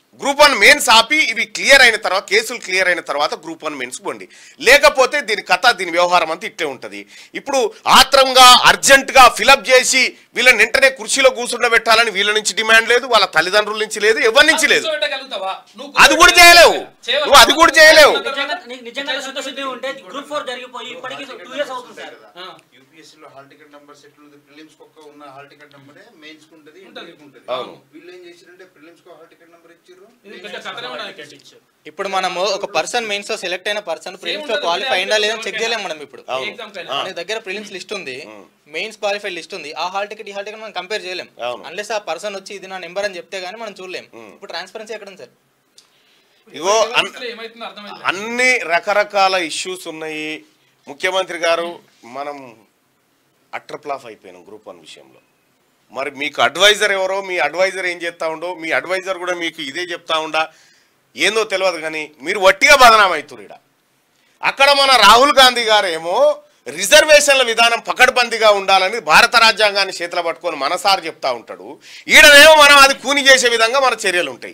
గ్రూప్ వన్ మెయిన్స్ ఆపి ఇవి క్లియర్ అయిన తర్వాత కేసులు క్లియర్ అయిన తర్వాత గ్రూప్ వన్ మెయిన్స్ పోండి లేకపోతే దీని కథ దీని వ్యవహారం అంతా ఇట్లే ఉంటుంది ఇప్పుడు ఆత్రంగా అర్జెంటుగా ఫిలప్ చేసి వీళ్ళని వెంటనే కుర్చీలో కూర్చుండబెట్టాలని వీళ్ళ నుంచి డిమాండ్ లేదు వాళ్ళ తల్లిదండ్రుల నుంచి లేదు ఎవరి నుంచి లేదు కూర్చోబెట్టగలుగుతావా? నువ్వు అది కూడా చేయలేవు చేయవా? నువ్వు అది కూడా చేయలేవు నిజంగా నీకు నిజంగా శుద్ధశుద్ధి ఉంటే గ్రూప్ ఫోర్ జరిగిపోయి ఇప్పటికి టూ ఇయర్స్ అవుతుంది సార్ ఆ. యూపీఎస్సీలో hall ticket number settle prelims ఒక్క ఉన్న హాల్ టికెట్ నెంబరే మెయిన్స్ కు ఉంటుంది ఉంటది. ఇంటర్వ్యూకి ఉంటుంది అవును. వీళ్ళు ఏం చేసిరంటే ప్రిలిమ్స్ కు హాల్ టికెట్ నెంబర్ ఇచ్చిర్రు ఇది పెద్ద కథనే ఉన్నది. ఇప్పుడు మనము ఒక పర్సన్ మెయిన్స్ లో సెలెక్ట్ అయిన పర్సన్ ప్రిలిమ్స్ లో ఉంటుంది. క్వాలిఫై అయిందా లేదని ఉంటుంది. చెక్ చేయలేము మనం ఇప్పుడు ఏ exam కైనా. మన దగ్గర ప్రిలిమ్స్ లిస్ట్ ఉంది మెయిన్స్ క్వాలిఫై లిస్ట్ ఉంది ఆ హాల్ టికెట్ ఈ హాల్ టికెట్ మనం కంపేర్ చేయలేం అవును. అన్లెస్ ఆ పర్సన్ వచ్చి ఇది నా నెంబర్ అని చెప్తే గానీ మనం చూడలేం ఇప్పుడు ట్రాన్స్పరెన్సీ ఎక్కడ ఉంది సార్ ఇగో అన్- అసలు ఏమైతుందో అర్థమైంది అన్ని రకరకాల ఇష్యూస్ ఉన్నాయి ముఖ్యమంత్రి గారు మనం అట్రప్లాఫ్ అయిపోయినాం గ్రూప్ వన్ విషయంలో మరి మీకు అడ్వైజర్ ఎవరో మీ అడ్వైజర్ ఏం చేస్తా ఉండో మీ అడ్వైజర్ కూడా మీకు ఇదే చెప్తా ఉండా ఏందో తెలియదు కానీ మీరు వట్టిగా బదనాం అవుతురు ఈడ అక్కడ మన రాహుల్ గాంధీ గారు ఏమో రిజర్వేషన్ల విధానం పకడ్బందీగా ఉండాలని భారత రాజ్యాంగాన్ని చేతిలో పట్టుకొని మనసారి చెప్తా ఉంటాడు ఈడనేమో మనం అది కూని చేసే విధంగా మన చర్యలు ఉంటాయి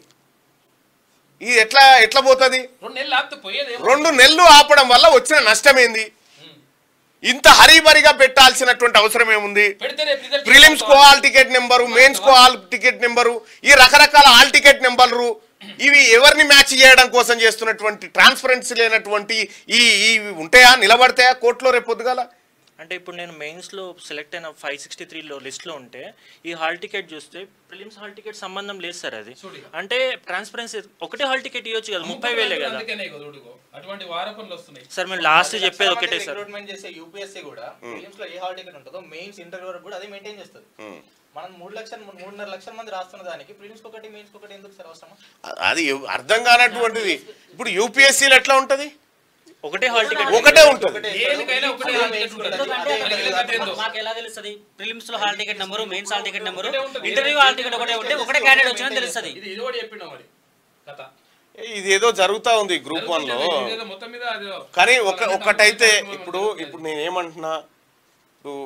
ఇది ఎట్లా ఎట్లా పోతుంది రెండు నెలలు ఆపితే పోయేది ఏమో. రెండు నెలలు ఆపడం వల్ల వచ్చిన నష్టం ఏంది ఇంత హరీబరిగా పెట్టాల్సినటువంటి అవసరం ఏముంది పెడితే రేపు రిజల్ట్ ప్రిలిమ్స్ కో హాల్ టికెట్ నెంబరు మెయిన్స్ కో హాల్ టికెట్ నెంబరు ఈ రకరకాల హాల్ టికెట్ నెంబర్లు ఇవి ఎవరిని మ్యాచ్ చేయడం కోసం చేస్తున్నటువంటి ట్రాన్స్పరెన్సీ లేనటువంటి ఈ ఇవి ఉంటాయా నిలబడతాయా కోర్టులో రేపు పొద్దుగాల అంటే ఇప్పుడు నేను మెయిన్స్లో సెలెక్ట్ అయిన ఫైవ్ సిక్స్టీ త్రీలో లిస్ట్లో ఉంటే ఈ హాల్ టికెట్ చూస్తే ప్రిలిమ్స్ హాల్ టికెట్ సంబంధం లేదు సార్ అది అంటే ట్రాన్స్పరెన్సీ ఒకటే హాల్ టికెట్ ఇవ్వచ్చు కదా ముప్పై వేలే కదా అందుకనే ఇగో చూడుకో. అటువంటి వారపనులు వస్తున్నాయి సార్ మేము లాస్ట్ చెప్పేది ఒకటే సార్ రిక్రూట్మెంట్ చేసే యూపీఎస్సీ కూడా ప్రిలిమ్స్ లో ఏ హాల్ టికెట్ ఉంటుందో మెయిన్స్ ఇంటర్వ్యూ వరకు కూడా అదే మెయింటైన్ చేస్తుంది మనం మూడు లక్షల మూడున్నర లక్షల మంది రాస్తున్న దానికి ప్రిలిమ్స్ ఒకటి మెయిన్స్ ఒకటి ఎందుకు సార్ అవసరం అది ఎవ్- అర్థం కానటువంటిది ఇప్పుడు యూపీఎస్సీలో ఎట్లా ఉంటది ఒకటే హాల్ టికెట్ ఒకటే ఉంటుంది దేనికైనా ఒకటే హాల్ టికెట్ ఉంటుంది. ఎందుకంటే దానికి రిజల్ట్ ఏందో. మాకు ఎలా తెలుస్తుంది ప్రిలిమ్స్ లో hall ticket number mains hall ticket number interview hall ticket ఒకటే ఉంటే ఒకటే క్యాండిడేట్ వచ్చినా తెలుస్తుంది ఇది ఇది కూడా చెప్పిండు మరి కథ ఇది ఏదో జరుగుతా ఉంది గ్రూప్ వన్ లో ఇదేదో మొత్తం మీద అది కానీ ఒక ఒకటైతే ఇప్పుడు ఇప్పుడు నేను ఏమంటున్నా ఇప్పుడు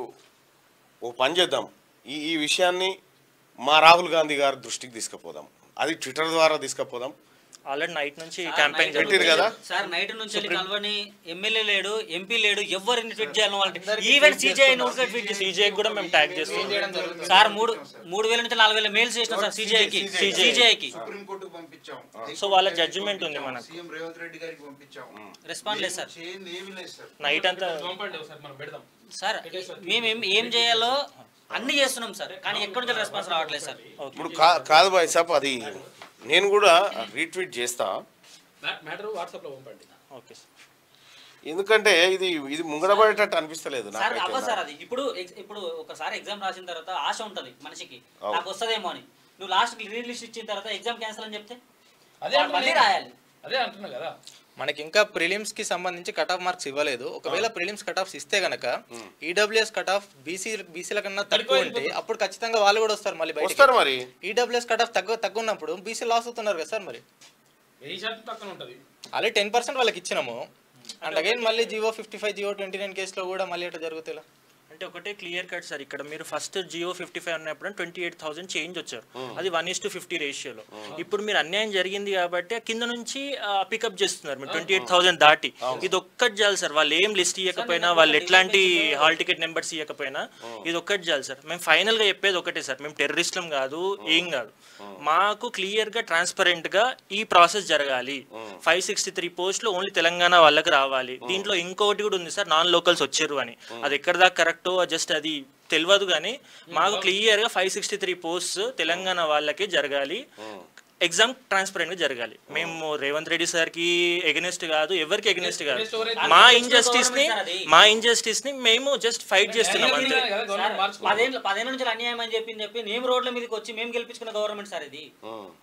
ఓ పని చేద్దాం ఈ ఈ విషయాన్ని మా రాహుల్ గాంధీ గారి దృష్టికి తీసుకుపోదాం అది ట్విట్టర్ ద్వారా తీసుకుపోదాం ఆల్రెడీ నైట్ నుంచి క్యాంపెయిన్ పెట్టిరు కదా? సార్ నైట్ నుంచి వెళ్ళి కలవని ఎమ్మెల్యే లేడు ఎంపీ లేడు ఎవరిని ట్వీట్ చేయాలి వాళ్ళు ఈవెన్ సీజీఐ నోటిఫై ట్వీట్ చేసి సీజే కూడా మేము ట్యాగ్ చేస్తాం సార్ మూడు మూడు వేల నుంచి నాలుగు వేల మెయిల్స్ చేసినాం సార్ సీజీఐకి సీజీఐకి సుప్రీం కోర్టుకు పంపించాం సో వాళ్ళ జడ్జిమెంట్ ఉంది మనకు సీఎం రేవంత్ రెడ్డి గారికి పంపించాం రెస్పాండ్ లేదు సార్ చేయండి ఏమీ లేదు సార్ నైట్ అంతా పంపండి ఒకసారి మనం పెడదాం సార్ మేము ఏం ఏం చేయాలో అన్ని చేస్తున్నాం సార్ కానీ ఎక్కడి నుంచి రెస్పాన్స్ రావట్లేదు సార్ ఇప్పుడు కా కాదు బాయ్ సాబ్ అది నేను కూడా రీట్వీట్ చేస్తా మ్యాటర్ వాట్సాప్ లో పంపండి ఓకే సార్ ఎందుకంటే ఇది ఇది ముంగడబడేటట్టు అనిపిస్తలేదు సార్ నాకైతే. అవ్వదు సార్ అది ఇప్పుడు ex- ఇప్పుడు ఒకసారి ఎగ్జామ్ రాసిన తర్వాత ఆశ ఉంటది మనిషికి అవును. నాకు వస్తదేమో అని నువ్వు లాస్ట్ రీ లిస్ట్ ఇచ్చిన తర్వాత ఎగ్జామ్ క్యాన్సిల్ అని చెప్తే అదే వాడు మళ్ళీ అంటున్నా. రాయాలి అదే అంటున్నా కదా మనకి ఇంకా ప్రిలిమ్స్ కి సంబంధించి కట్ ఆఫ్ మార్క్స్ ఇవ్వలేదు ఒకవేళ ప్రిలిమ్స్ కట్ ఆఫ్స్ ఇస్తే గనక ఈడబ్ల్యూఎస్ కట్ ఆఫ్ బీసీ బీసీల కన్నా తక్కువ ఉంటే అప్పుడు ఖచ్చితంగా వాళ్ళు కూడా వస్తారు మళ్ళీ వస్తారు మరి ఈడబ్ల్యూఎస్ కట్ ఆఫ్ తక్కువ తక్కువ ఉన్నప్పుడు బీసీ లాస్ అవుతున్నారు కదా సార్ మరి వెయ్యి శాతం పక్కన ఉంటది ఆల్రెడీ టెన్ పర్సెంట్ వాళ్ళకి ఇచ్చినాము అండ్ అగైన్ మళ్ళీ GO fifty five GO twenty nine కేసులో కూడా మళ్ళీ అట్లా జరుగుతాయి అంటే ఒకటే క్లియర్ కట్ సార్ ఇక్కడ మీరు ఫస్ట్ జియో ఫిఫ్టీ ఫైవ్ ఉన్నప్పుడు ట్వంటీ ఎయిట్ థౌసండ్ చేంజ్ వచ్చారు అది వన్ ఇస్ టు ఫిఫ్టీ రేషియోలో ఇప్పుడు మీరు అన్యాయం జరిగింది కాబట్టి ఆ కింద నుంచి పికప్ చేస్తున్నారు మీరు ట్వంటీ ఎయిట్ థౌసండ్ దాటి ఇది ఒక్కటి చాలు సార్ వాళ్ళు ఏం లిస్ట్ ఇవ్వకపోయినా వాళ్ళు ఎట్లాంటి హాల్ టికెట్ నెంబర్స్ ఇవ్వకపోయినా ఇది ఒక్కటి చాలు సార్ మేము ఫైనల్ గా చెప్పేది ఒకటే సార్ మేము టెర్రరిస్టులం కాదు ఏం కాదు మాకు క్లియర్ గా ట్రాన్స్పరెంట్ గా ఈ ప్రాసెస్ జరగాలి ఫైవ్ సిక్స్టీ త్రీ పోస్టులు ఓన్లీ తెలంగాణ వాళ్ళకి రావాలి దీంట్లో ఇంకోటి కూడా ఉంది సార్ నాన్ లోకల్స్ వచ్చారు అని అది ఎక్కడ దాకా కరెక్టో జస్ట్ అది తెలియదు కానీ మాకు క్లియర్ గా five sixty three post Telangana వాళ్ళకే జరగాలి ఎగ్జామ్ ట్రాన్స్పరెంట్ గా జరగాలి మేము రేవంత్ రెడ్డి సార్ కి ఎగనెస్ట్ కాదు ఎవరికి ఎగనెస్ట్ కాదు మా ఇంజస్టిస్ ని మా ఇంజస్టిస్ ని మేము జస్ట్ ఫైట్ చేస్తున్నాం అంతే కదా గవర్నమెంట్ మార్చుకో పదేళ్ళ పదేళ్ళ నుంచి అన్యాయం అని చెప్పి చెప్పి మేము రోడ్ల మీదకి వచ్చి మేము గెలిపించుకున్న గవర్నమెంట్ సార్ ఇది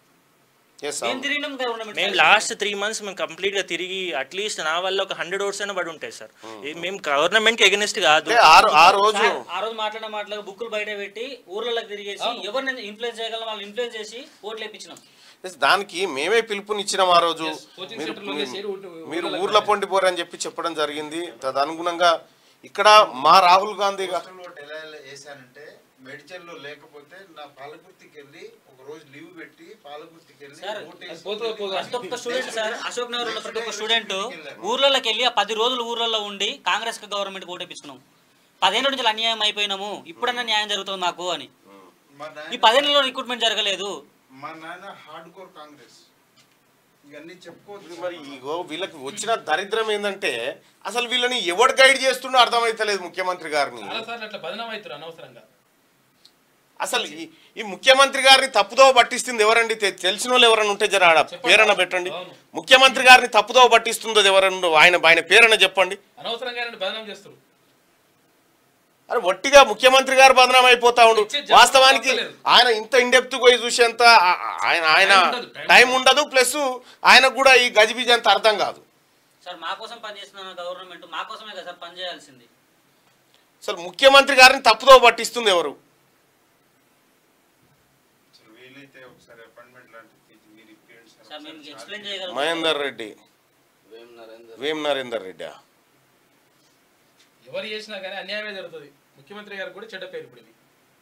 ఎస్ మేము తిరిగినాం గవర్నమెంట్ మేము లాస్ట్ త్రీ మంత్స్ మేము కంప్లీట్ గా తిరిగి అట్లీస్ట్ నా వల్ల ఒక హండ్రెడ్ ఓట్స్ అయినా పడి ఉంటాయి సార్ ఏ- మేము గవర్నమెంట్ కి ఎగనెస్ట్ కాదు అంటే ఆ రో- ఆ రోజు సార్, ఆ రోజు మాట్లాడిన మాటలకు బుక్కులు బయట పెట్టి ఊర్లలోకి తిరిగేసి ఎవరిని ఇన్ఫ్లుయెన్స్ చేయగలం వాళ్ళు ఇన్ఫ్లుయెన్స్ చేసి ఓట్లు వేయించినాం Yes, దానికి మేమే పిలుపునిచ్చినాం ఆ రోజు కోచింగ్ మీరు సెంటర్లో చేరి ఊట- మీరు ఊర్ల పొండి పోరని చెప్పి చెప్పడం జరిగింది తదనుగుణంగా ఇక్కడ మా రాహుల్ గాంధీ గా పోస్టల్ ఓట్ ఎలా వేసానంటే మెడిచల్లో లేకపోతే నా పాలకుర్తికి వెళ్ళి ఒక రోజు లీవ్ పెట్టి పాలకుర్తికి వెళ్ళి సార్, ఓటేసి పోతే పోగా. ప్రతి ఒక్క స్టూడెంట్ సార్ అశోక్ నగర్ ఉన్న ప్రతి ఒక్క స్టూడెంట్ ఊర్లలోకి వెళ్ళి ఆ పది రోజులు ఊర్లలో ఉండి కాంగ్రెస్ గవర్నమెంట్ ఓటేపించుకున్నాం పదేళ్ళ నుంచి అన్యాయం అయిపోయినాము ఇప్పుడన్నా న్యాయం జరుగుతుంది మాకు అని మా ఈ నాయన పదేళ్లలో రిక్రూట్మెంట్ జరగలేదు మా నాన్న హార్డ్ కోర్ కాంగ్రెస్ ఇవన్నీ చెప్పుకోవచ్చు మరి ఇగో వీళ్ళకి వచ్చిన దరిద్రం ఏంటంటే అసలు వీళ్ళని ఎవడు గైడ్ చేస్తుండో అర్థమైతలేదు ముఖ్యమంత్రి గారిని చాలా సార్లు అట్లా బదనాం అవుతారు అనవసరంగా అసలు ఈ- ఈ ముఖ్యమంత్రి గారిని తప్పుదో పట్టిస్తుంది ఎవరండి తె- తెలిసిన వాళ్ళు ఎవరైనా ఉంటే జర ఆడ పేరన పెట్టండి అవును. ముఖ్యమంత్రి గారిని తప్పుదో పట్టిస్తుందో ఎవరన్నా ఆయన ఆయన పేరన చెప్పండి అనవసరంగా ఆయన బదనాం చేస్తారు అరే ఒట్టిగా ముఖ్యమంత్రి గారు బదనాం అయిపోతా ఉండు ఇచ్చే జవాబు వాస్తవానికి తప్పలేదు. ఆయన ఇంత ఇండెప్త్ పోయి చూసేంత ఆ- ఆ- ఆయన ఆయన టైం ఉండదు, టైం టైం ఉండదు ప్లస్ ఆయనకు కూడా ఈ గజిబిజి అంత అర్థం కాదు సార్ మా కోసం పనిచేస్తున్న గవర్నమెంట్ మా కోసమే కదా సార్ పనిచేయాల్సింది అసలు ముఖ్యమంత్రి గారిని తప్పుదో పట్టిస్తుంది ఎవరు అసలు వీలైతే ఒకసారి అపాయింట్మెంట్ లాంటిది మీరు ఇప్పించండి సార్. సార్ మేము ఎక్స్ప్లెయిన్ చేయగలం మహేందర్ రెడ్డి వేం నరేందర్ రెడ్డి ఎవరు చేసినా కానీ అన్యాయమే జరుగుతుంది ముఖ్యమంత్రి గారికి కూడా చెడ్డ పేరు ఇప్పుడు ఇది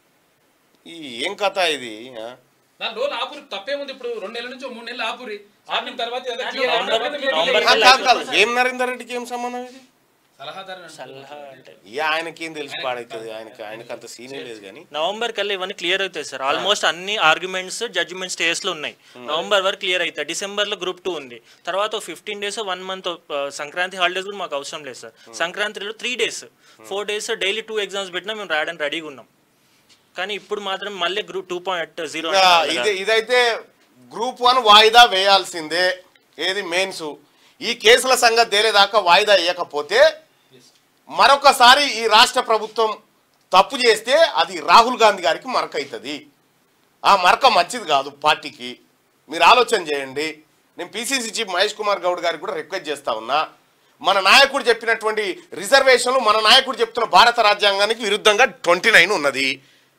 ఈ ఏం కథ ఇది ఆ? నా లోన్ ఆపురి తప్పేముంది ఇప్పుడు రెండు నెలల నుంచి ఓ మూడు నెలలు ఆపురి ఆపిన తర్వాత ఏదో నవంబర్- clear అయిన తర్వాత మీరు నవంబర్ delay కాదు, కాదు, కాదు. వేం నరేందర్ రెడ్డికి ఏం సంబంధం ఇది సలహాదారు అంటారు. సలహా అంటే ఇక ఆయనకేం తెలిసి పాడైతుంది ఆయనకి ఆయనకి అంత సీనే లేదు కానీ నవంబర్ కల్లా ఇవన్నీ క్లియర్ అవుతాయి సార్ ఆల్మోస్ట్ అన్ని ఆర్గ్యుమెంట్స్ జడ్జిమెంట్ స్టేజ్ లో ఉన్నాయి నవంబర్ వరకు క్లియర్ అవుతాయి డిసెంబర్ లో గ్రూప్ టూ ఉంది తర్వాత fifteen days one month Sankranti holidays కూడా మాకు అవసరం లేదు సార్ సంక్రాంతిలో three days four days daily two exams పెట్టినా మేము రాయడానికి రెడీగా ఉన్నాం కానీ ఇప్పుడు మాత్రం మళ్ళీ గ్రూప్ టూ పాయింట్ జీరో ఇక ఇది ఇదైతే గ్రూప్ వన్ వాయిదా వేయాల్సిందే ఏది మెయిన్స్ ఈ కేసుల సంగతి తేలేదాకా వాయిదా వేయకపోతే మరొకసారి ఈ రాష్ట్ర ప్రభుత్వం తప్పు చేస్తే అది రాహుల్ గాంధీ గారికి మరక అవుతుంది ఆ మరక మంచిది కాదు పార్టీకి మీరు ఆలోచన చేయండి నేను పిసిసి చీఫ్ మహేష్ కుమార్ గౌడ్ గారికి కూడా రిక్వెస్ట్ చేస్తా ఉన్నా మన నాయకుడు చెప్పినటువంటి రిజర్వేషన్లు మన నాయకుడు చెప్తున్న భారత రాజ్యాంగానికి విరుద్ధంగా ట్వంటీ నైన్ ఉన్నది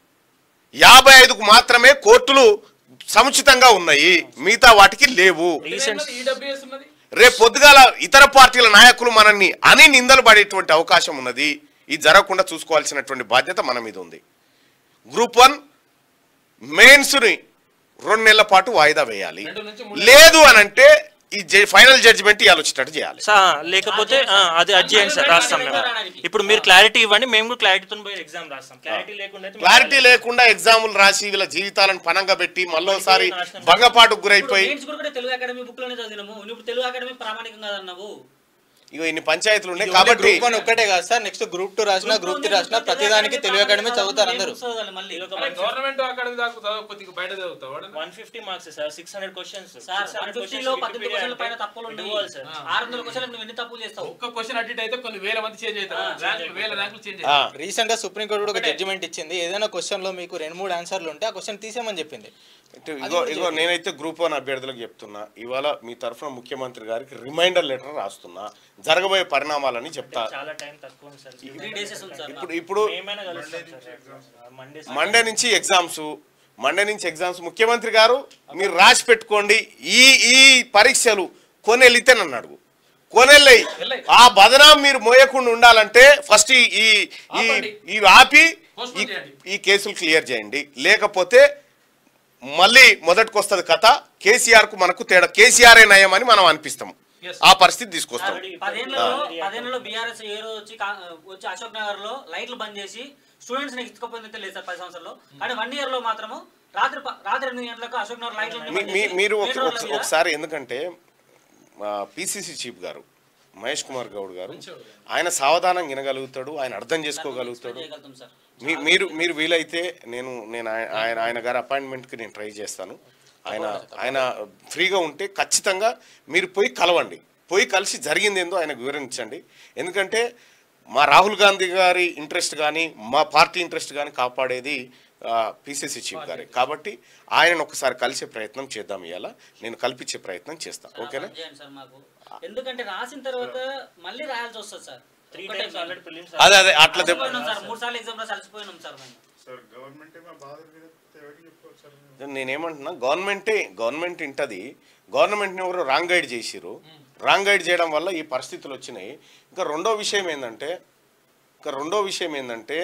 యాభై ఐదుకు మాత్రమే కోర్టులు సముచితంగా ఉన్నాయి మిగతా వాటికి లేవు రీసెంట్ ఉన్నది, ఈడబ్ల్యూఎస్ ఉన్నది రేపు పొద్దుగాల ఇతర పార్టీల నాయకులు మనల్ని అని నిందలు పడేటువంటి అవకాశం ఉన్నది ఇది జరగకుండా చూసుకోవాల్సినటువంటి బాధ్యత మన మీద ఉంది గ్రూప్ వన్ మెయిన్స్ని రెండు నెలల పాటు వాయిదా వేయాలి రెండు నుంచి మూడు లేదు అని అంటే ఈ ఫైనల్ జడ్జిమెంట్ ఆలోచించేటట్టు చేయాలి సా లేకపోతే ఆ, అది అది చేయండి సార్ రాస్తాం మేము ఇప్పుడు మీరు క్లారిటీ ఇవ్వండి మేము కూడా క్లారిటీతో పోయి ఎగ్జామ్ రాస్తాం క్లారిటీ లేకుండా అయితే మేము క్లారిటీ లేకుండా ఎగ్జాములు రాసి వీళ్ళ జీవితాలను పనంగా పెట్టి మళ్ళోసారి భంగపాటుకు గురైపోయి మెయిన్స్ కూడా తెలుగు అకాడమీ బుక్ లోనే చదివినాము నువ్వు ఇప్పుడు తెలుగు అకాడమీ ప్రామాణికం కాదన్నావు ఇగో ఇన్ని పంచాయతీలు ఉన్నాయి కాబట్టి కాబట్టి గ్రూప్ వన్ ఒక్కటే కాదు సార్ నెక్స్ట్ గ్రూప్ టూ రాసినా గ్రూప్ త్రీ రాసినా ప్రతిదానికి తెలుగు అకాడమీ చదువుతారు అందరూ చదవాలి మళ్ళీ అరే, గవర్నమెంట్ అకాడమీ దాకా చదవకపోతే ఇక బయట చదువుతావు వాడు. One fifty marks sir six hundred questions sir one ఫిఫ్టీలో పద్దెనిమిది క్వశ్చన్ల పైన తప్పులు ఉన్నాయి సార్ ఆరు వందల క్వశ్చన్లు నువ్వు ఎన్ని తప్పులు చేస్తావు ఒక్క క్వశ్చన్ అడిట్ అయితే కొన్ని వేల మంది చేంజ్ అవుతారు ర్యాంకులు వేల ర్యాంకులు చేంజ్ ఆ, అవుతారు రీసెంట్ గా సుప్రీం కోర్టు కూడా ఒక జడ్జిమెంట్ ఇచ్చింది ఏదైనా క్వశ్చన్ లో మీకు రెండు మూడు ఆన్సర్లు ఉంటే ఆ క్వశ్చన్ తీసేయమని చెప్పింది ఇటు ఇగో ఇగో నేనైతే గ్రూప్ వన్ అభ్యర్థులకు చెప్తున్నా ఇవాళ మీ తరఫున ముఖ్యమంత్రి గారికి రిమైండర్ లెటర్ రాస్తున్నా జరగబోయే పరిణామాలని చెప్తా చాలా టైం తక్కువ ఉంది సార్ త్రీ డేస్ ఉంది సార్ ఇప్పుడు ఇప్పుడు ఏమైనా కలుస్తాం సార్ మండే మండే నుంచి ఎగ్జామ్స్ మండే నుంచి ఎగ్జామ్స్ ముఖ్యమంత్రి గారు మీరు రాసి పెట్టుకోండి ఈ ఈ పరీక్షలు కొనెళ్ళితేనని అడుగు కొనెళ్ళయి వెళ్ళయి. ఆ బదనాం మీరు మోయకుండా ఉండాలంటే ఫస్ట్ ఈ ఈ- ఈ ఆపండి. ఈ ఆపి Postpone ఈ- చేయండి. ఈ కేసులు క్లియర్ చేయండి లేకపోతే మళ్ళీ మొదటికి వస్తుంది కథ కేసీఆర్ కు మనకు తేడా కేసీఆర్ నయం అని మనం అనిపిస్తాం Yes. ఆ పరిస్థితి తీసుకొస్తాం పదేళ్లలో పదేళ్లలో బీఆర్ఎస్ ఏ రోజు వచ్చి కా- వచ్చి అశోక్ నగర్ లో లైట్లు బంద్ చేసి స్టూడెంట్స్ ని ఎత్తుకపోయింది లేదు సార్ పది సంవత్సరాల్లో కానీ వన్ ఇయర్ లో మాత్రము రాత్రి ప- రాత్రి ఎనిమిది గంటలకు అశోక్ నగర్ లైట్లు అన్ని మీ- బంద్ మీ- చేసి మీరు ఒక- మెయిన్ రోడ్ల ఒక- మీద ఒకసారి ఎందుకంటే పిసిసి చీఫ్ గారు మహేష్ కుమార్ గౌడ్ గారు ఆయన సావధానం వినగలుగుతాడు ఆయన అర్థం చేసుకోగలుగుతాడు చేయగలుగుతాం సార్ మీ- మీరు మీరు వీలైతే నేను నేను ఆయ- ఆయన ఆయన గారి అపాయింట్మెంట్కి నేను ట్రై చేస్తాను ఆయన ఆయన ఫ్రీగా ఉంటే ఖచ్చితంగా మీరు పోయి కలవండి పోయి కలిసి జరిగింది ఏందో ఆయనకు వివరించండి ఎందుకంటే మా రాహుల్ గాంధీ గారి ఇంట్రెస్ట్ కానీ మా పార్టీ ఇంట్రెస్ట్ కానీ కాపాడేది పిసిసి చీఫ్ గారే కాబట్టి ఆయనను ఒకసారి కలిసే ప్రయత్నం చేద్దాం ఇవాళ నేను కల్పించే ప్రయత్నం చేస్తాను ఓకేనా చేయండి సార్ మాకు ఎందుకంటే రాసిన తర్వాత మళ్ళీ రాయాల్సి వస్తుంది సార్ త్రీ ఒక్కటే టైమ్స్ ఆల్రెడీ ప్రిలిమ్స్ అదే అదే అట్లా దెబ్బ అలసిపోయినాం సార్ మూడు సార్లు ఎగ్జామ్ రాసి అలసిపోయినాం సార్ మేము సార్ గవర్నమెంట్ ఏమో బాధ మీద ఎవరికి చెప్పుకోవచ్చు సార్ నేనేమంటున్నా గవర్నమెంటే గవర్నమెంట్ ఇంటది గవర్నమెంట్ని ఎవరు రాంగ్ గైడ్ చేసిరు రాంగ్ గైడ్ చేయడం వల్ల ఈ పరిస్థితులు వచ్చినాయి ఇంకా రెండో విషయం ఏంటంటే ఇంకా రెండో విషయం ఏంటంటే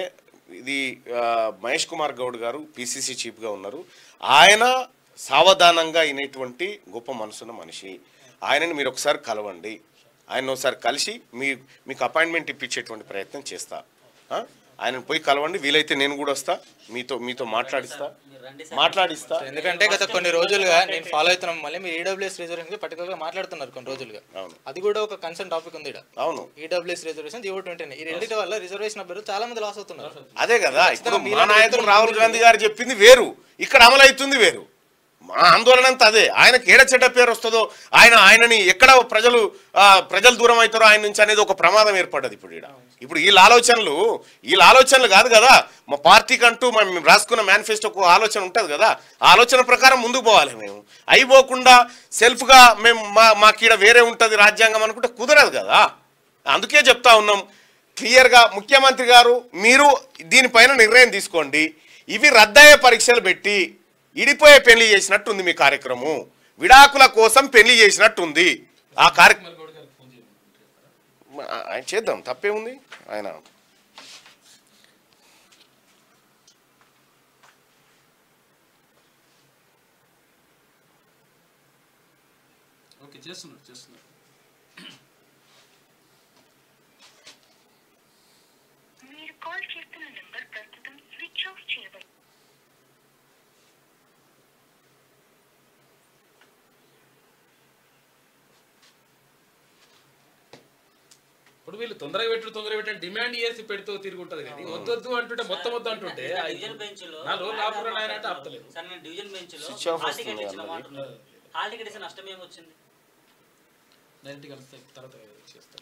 ఇది ఆ, మహేష్ కుమార్ గౌడ్ గారు పిసిసి చీఫ్గా ఉన్నారు ఆయన సావధానంగా అయినటువంటి గొప్ప మనసున్న మనిషి ఆయనని మీరు ఒకసారి కలవండి ఆయన ఒకసారి కలిసి మీ మీకు అపాయింట్మెంట్ ఇప్పించేటువంటి ప్రయత్నం చేస్తా ఆ? ఆయనను పోయి కలవండి వీలైతే నేను కూడా వస్తా మీతో మీతో మాట్లాడిస్తా మీరు రండి సార్ మాట్లాడిస్తా ఎందుకంటే గత కొన్ని రోజులుగా నేను ఫాలో అవుతున్నాం మళ్ళీ మీరు ఈడబ్ల్యూఎస్ రిజర్వేషన్ పర్టికులర్ గా మాట్లాడుతున్నారు కొన్ని రోజులుగా అవును. అది కూడా ఒక కన్సర్న్ టాపిక్ ఉంది ఇక్కడ అవును ఈడబ్ల్యూఎస్ రిజర్వేషన్ జీవో ట్వంటీ ఈ రెండింటి వల్ల రిజర్వేషన్ అభ్యర్థులు చాలా మంది లాస్ అవుతున్నారు అదే కదా ఇప్పుడు ఖచ్చితంగా మా నాయకుడు రాహుల్ గాంధీ గారు చెప్పింది వేరు ఇక్కడ అమలు అవుతుంది వేరు మా ఆందోళన అంతా అదే ఆయనకి ఏడ చెడ్డ పేరు వస్తుందో ఆయన ఆయనని ఎక్కడ ప్రజలు ఆ, ప్రజలు దూరం అవుతారో ఆయన నుంచి అనేది ఒక ప్రమాదం ఏర్పడ్డది ఇప్పుడు ఈడ ఇప్పుడు వీళ్ళ ఆలోచనలు వీళ్ళ ఆలోచనలు కాదు కదా మా పార్టీకి అంటూ మేము రాసుకున్న మేనిఫెస్టోకు ఆలోచన ఉంటుంది కదా ఆ ఆలోచన ప్రకారం ముందుకు పోవాలి మేము అయిపోకుండా సెల్ఫ్గా మేము మా మాకీడ వేరే ఉంటుంది రాజ్యాంగం అనుకుంటే కుదరదు కదా అందుకే చెప్తా ఉన్నాం క్లియర్గా ముఖ్యమంత్రి గారు మీరు దీనిపైన నిర్ణయం తీసుకోండి ఇవి రద్దయ్యే పరీక్షలు పెట్టి ఇడిపోయే పెళ్లి చేసినట్టుంది మీ కార్యక్రమం విడాకుల కోసం పెళ్లి చేసినట్టుంది ఆ కార్యక్రమం ఆయన చేద్దాం తప్పేముంది ఆయన ఓకే చేస్తున్నారు చేస్తున్నారు మీరు కాల్ చేస్తున్న నంబర్ ప్రస్తుతం స్విచ్ ఆఫ్ చేయబడింది ఇప్పుడు వీళ్ళు తొందరగా పెట్టు తొందరగా పెట్టండి డిమాండ్ చేసి పెడుతూ తిరుగుంటది కానీ వద్దొద్దు అంటుంటే మొత్తం వద్దు అంటుంటే నిన్న డివిజన్ బెంచ్ లో నా రోజు ఆపురా నాయన అంటే ఆపుతలేదు సార్ నేను డివిజన్ బెంచ్ లో Switch off హాల్ వస్తుంది టికెట్ ఇచ్చిన అన్నది. మాట ఉన్నది. హాల్ టికెట్ ఇస్తే నష్టం ఏమొచ్చింది డైరెక్ట్ కలిస్తే తర్వాత చేస్తారు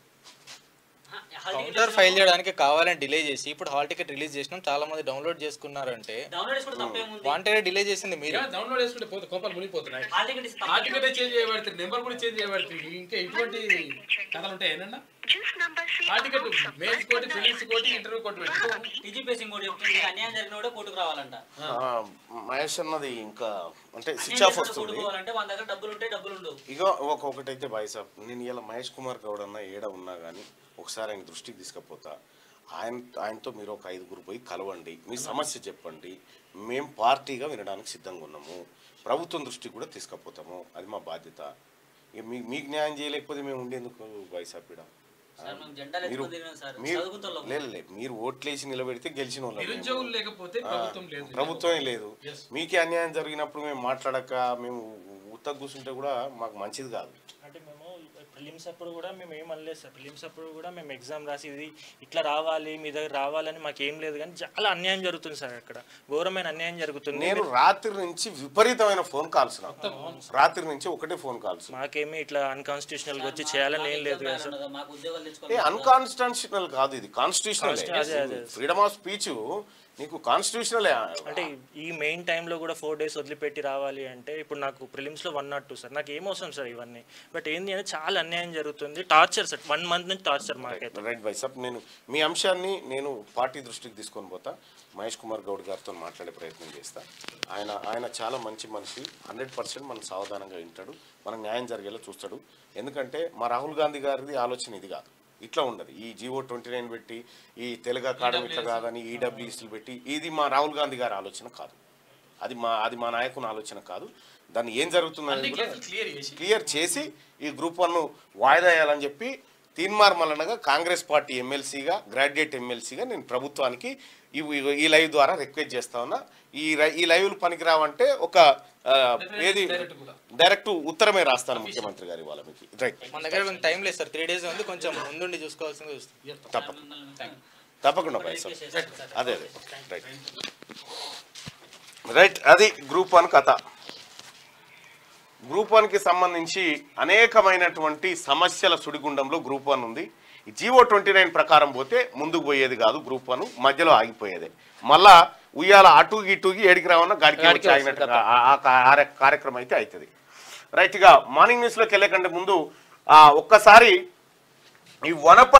హా, హాల్ టికెట్ కౌంటర్ ఫైల్ చేయడానికి కావాలని డిలే చేసి ఇప్పుడు హాల్ టికెట్ రిలీజ్ చేసినాం చాలా మంది డౌన్లోడ్ చేసుకున్నారంటే డౌన్లోడ్ చేసుకుంటే తప్పేముంది వాంటెడ్ డిలే చేసింది మీరు డౌన్లోడ్ చేసుకుంటే పోతే కోపాలు మునిగిపోతున్నాయి హాల్ టికెట్ ఇస్తే ఆ టికెట్ చేంజ్ చేయబడుతుంది నెంబర్ కూడా చేంజ్ చేయబడుతుంది ఇంకా ఇటువంటి కథలు ఉంటాయి ఏనన్నా जिस नंबर से ఆ టికెట్ आप మెయిన్స్ संपर्क కోటి कर ప్రిలిమ్స్ रहे కోటి हैं, ఇంటర్వ్యూ కోటి పెట్టు టీజీపీఎస్సీ కూడా చెప్తుంది అన్యాయం జరిగిన కూడా కోర్టుకు రావాలంట ఆ, మహేష్ అన్నది ఇంకా అంటే స్విచ్ అన్యాయం ఆఫ్ జరిగిన వస్తుంది కోర్టుకు పోవాలంటే మన దగ్గర డబ్బులు ఉంటాయి డబ్బులు ఉండవు ఇక ఒక్కొక్కటైతే బాయ్ సాబ్ నేను ఇలా మహేష్ కుమార్ గౌడ్ అన్న ఏడ ఉన్నా కానీ ఒకసారి ఆయన దృష్టికి తీసుకుపోతా ఆయన ఆయనతో మీరు ఒక ఐదుగురు పోయి కలవండి మీ సమస్య చెప్పండి మేము పార్టీగా వినడానికి సిద్ధంగా ఉన్నాము ప్రభుత్వం దృష్టికి కూడా తీసుకుపోతాము అది మా బాధ్యత ఇక మీ మీకు న్యాయం చేయలేకపోతే మేము ఉండేందుకు బాయ్ సాబ్ ఈడ సార్ మేము జెండాలు మీరు ఎత్తుకొని తిరిగినాం సార్ మీరు చదువుకుంటాం లేదు లేదు మీరు ఓట్లేసి నిలబెడితే గెలిచిన వాళ్ళం మేము. నిరుద్యోగులు లేకపోతే ఆ, ప్రభుత్వం లేదు ప్రభుత్వమే లేదు Yes. మీకే అన్యాయం జరిగినప్పుడు మేము మాట్లాడక మేము ఉత్త కూర్చుంటే కూడా మాకు మంచిది కాదు అంటే మేము ప్రిలిమ్స్ అప్పుడు కూడా మేము ఏం అనలేదు సార్ ప్రిలిమ్స్ అప్పుడు కూడా మేము ఎగ్జామ్ రాసి ఇది ఇట్లా రావాలి మీ దగ్గర రావాలని మాకు ఏం లేదు కానీ చాలా అన్యాయం జరుగుతుంది సార్ అక్కడ ఘోరమైన అన్యాయం జరుగుతుంది నేను రాత్రి నుంచి విపరీతమైన ఫోన్ కాల్స్ నాకు రాత్రి నుంచి ఒకటే ఫోన్ కాల్స్ మాకేమీ ఇట్లా అన్కాన్స్టిట్యూషనల్ వచ్చి చేయాలని ఏం లేదు కదా సార్ ఉన్నదా? మాకు ఉద్యోగాలు ఏ తెచ్చుకోవాలి అన్కాన్స్టిట్యూషనల్ కాదు ఇది కాన్స్టిట్యూషనల్ అదే, అదే. ఫ్రీడమ్ ఆఫ్ స్పీచ్ నీకు కాన్స్టిట్యూషనల్ అంటే ఈ మెయిన్ టైంలో కూడా ఫోర్ డేస్ వదిలిపెట్టి రావాలి అంటే ఇప్పుడు నాకు ప్రిలిమ్స్లో వన్ నాట్ టూ సార్ నాకు ఏమవసరం సార్ ఇవన్నీ బట్ ఏంది అంటే చాలా అన్యాయం జరుగుతుంది టార్చర్ సార్ వన్ మంత్ నుంచి టార్చర్ మాకైతే రైట్ బై సార్ నేను మీ అంశాన్ని నేను పార్టీ దృష్టికి తీసుకొని పోతా మహేష్ కుమార్ గౌడ్ గారితో మాట్లాడే ప్రయత్నం చేస్తా ఆయన ఆయన చాలా మంచి మనిషి హండ్రెడ్ పర్సెంట్ మనం సావధానంగా వింటాడు మనకు న్యాయం జరిగేలా చూస్తాడు ఎందుకంటే మా రాహుల్ గాంధీ గారిది ఆలోచన ఇది కాదు ఇట్లా ఉండదు ఈ జివో ట్వంటీ నైన్ పెట్టి ఈ తెలుగు అకాడమీ ఇట్లా కాదని ఈడబ్ల్యూఎస్లు పెట్టి ఇది మా రాహుల్ గాంధీ గారి ఆలోచన కాదు అది మా అది మా నాయకుని ఆలోచన కాదు దాన్ని ఏం జరుగుతుందని కూడా క్లియర్ చేసి క్లియర్ చేసి ఈ గ్రూప్ వన్ వాయిదా వేయాలని చెప్పి తీన్మార్ మల్లనగా కాంగ్రెస్ పార్టీ ఎమ్మెల్సీగా గ్రాడ్యుయేట్ ఎమ్మెల్సీగా నేను ప్రభుత్వానికి ఈ ఈ- ఈ లైవ్ ద్వారా రిక్వెస్ట్ చేస్తా ఉన్నా ఈ రై- ఈ లైవ్లు పనికిరావంటే ఒక ఆ, ఏది direct కూడా. డైరెక్ట్ ఉత్తరమే రాస్తాను ముఖ్యమంత్రి గారి వాళ్ళ మీకు రైట్ మన దగ్గర కొంచెం టైం లేదు సార్ త్రీ డేస్ ఉంది కొంచెం ముందుండి చూసుకోవాల్సింది చూస్తాం తప్ప తప్పకుండా బాయ్ సార్ అదే అదే రైట్ రైట్ అది గ్రూప్ వన్ కథ గ్రూప్ వన్కి సంబంధించి అనేకమైనటువంటి సమస్యల సుడిగుండంలో గ్రూప్ వన్ ఉంది ఈ జీవో ట్వంటీ నైన్ ప్రకారం పోతే ముందుకు పోయేది కాదు గ్రూప్ వన్ మధ్యలో ఆగిపోయేది మళ్ళా ఉయ్యాల అటు ఇటుకి ఏడికి రావన్నా గాడికి వచ్చి ఆగినట్టుగా ఆ- ఆ కార్య- కార్యక్రమం అయితే అవుతుంది రైట్ ఇక మార్నింగ్ న్యూస్లోకి వెళ్ళకంటే ముందు ఆ, ఒక్కసారి ఈ వనప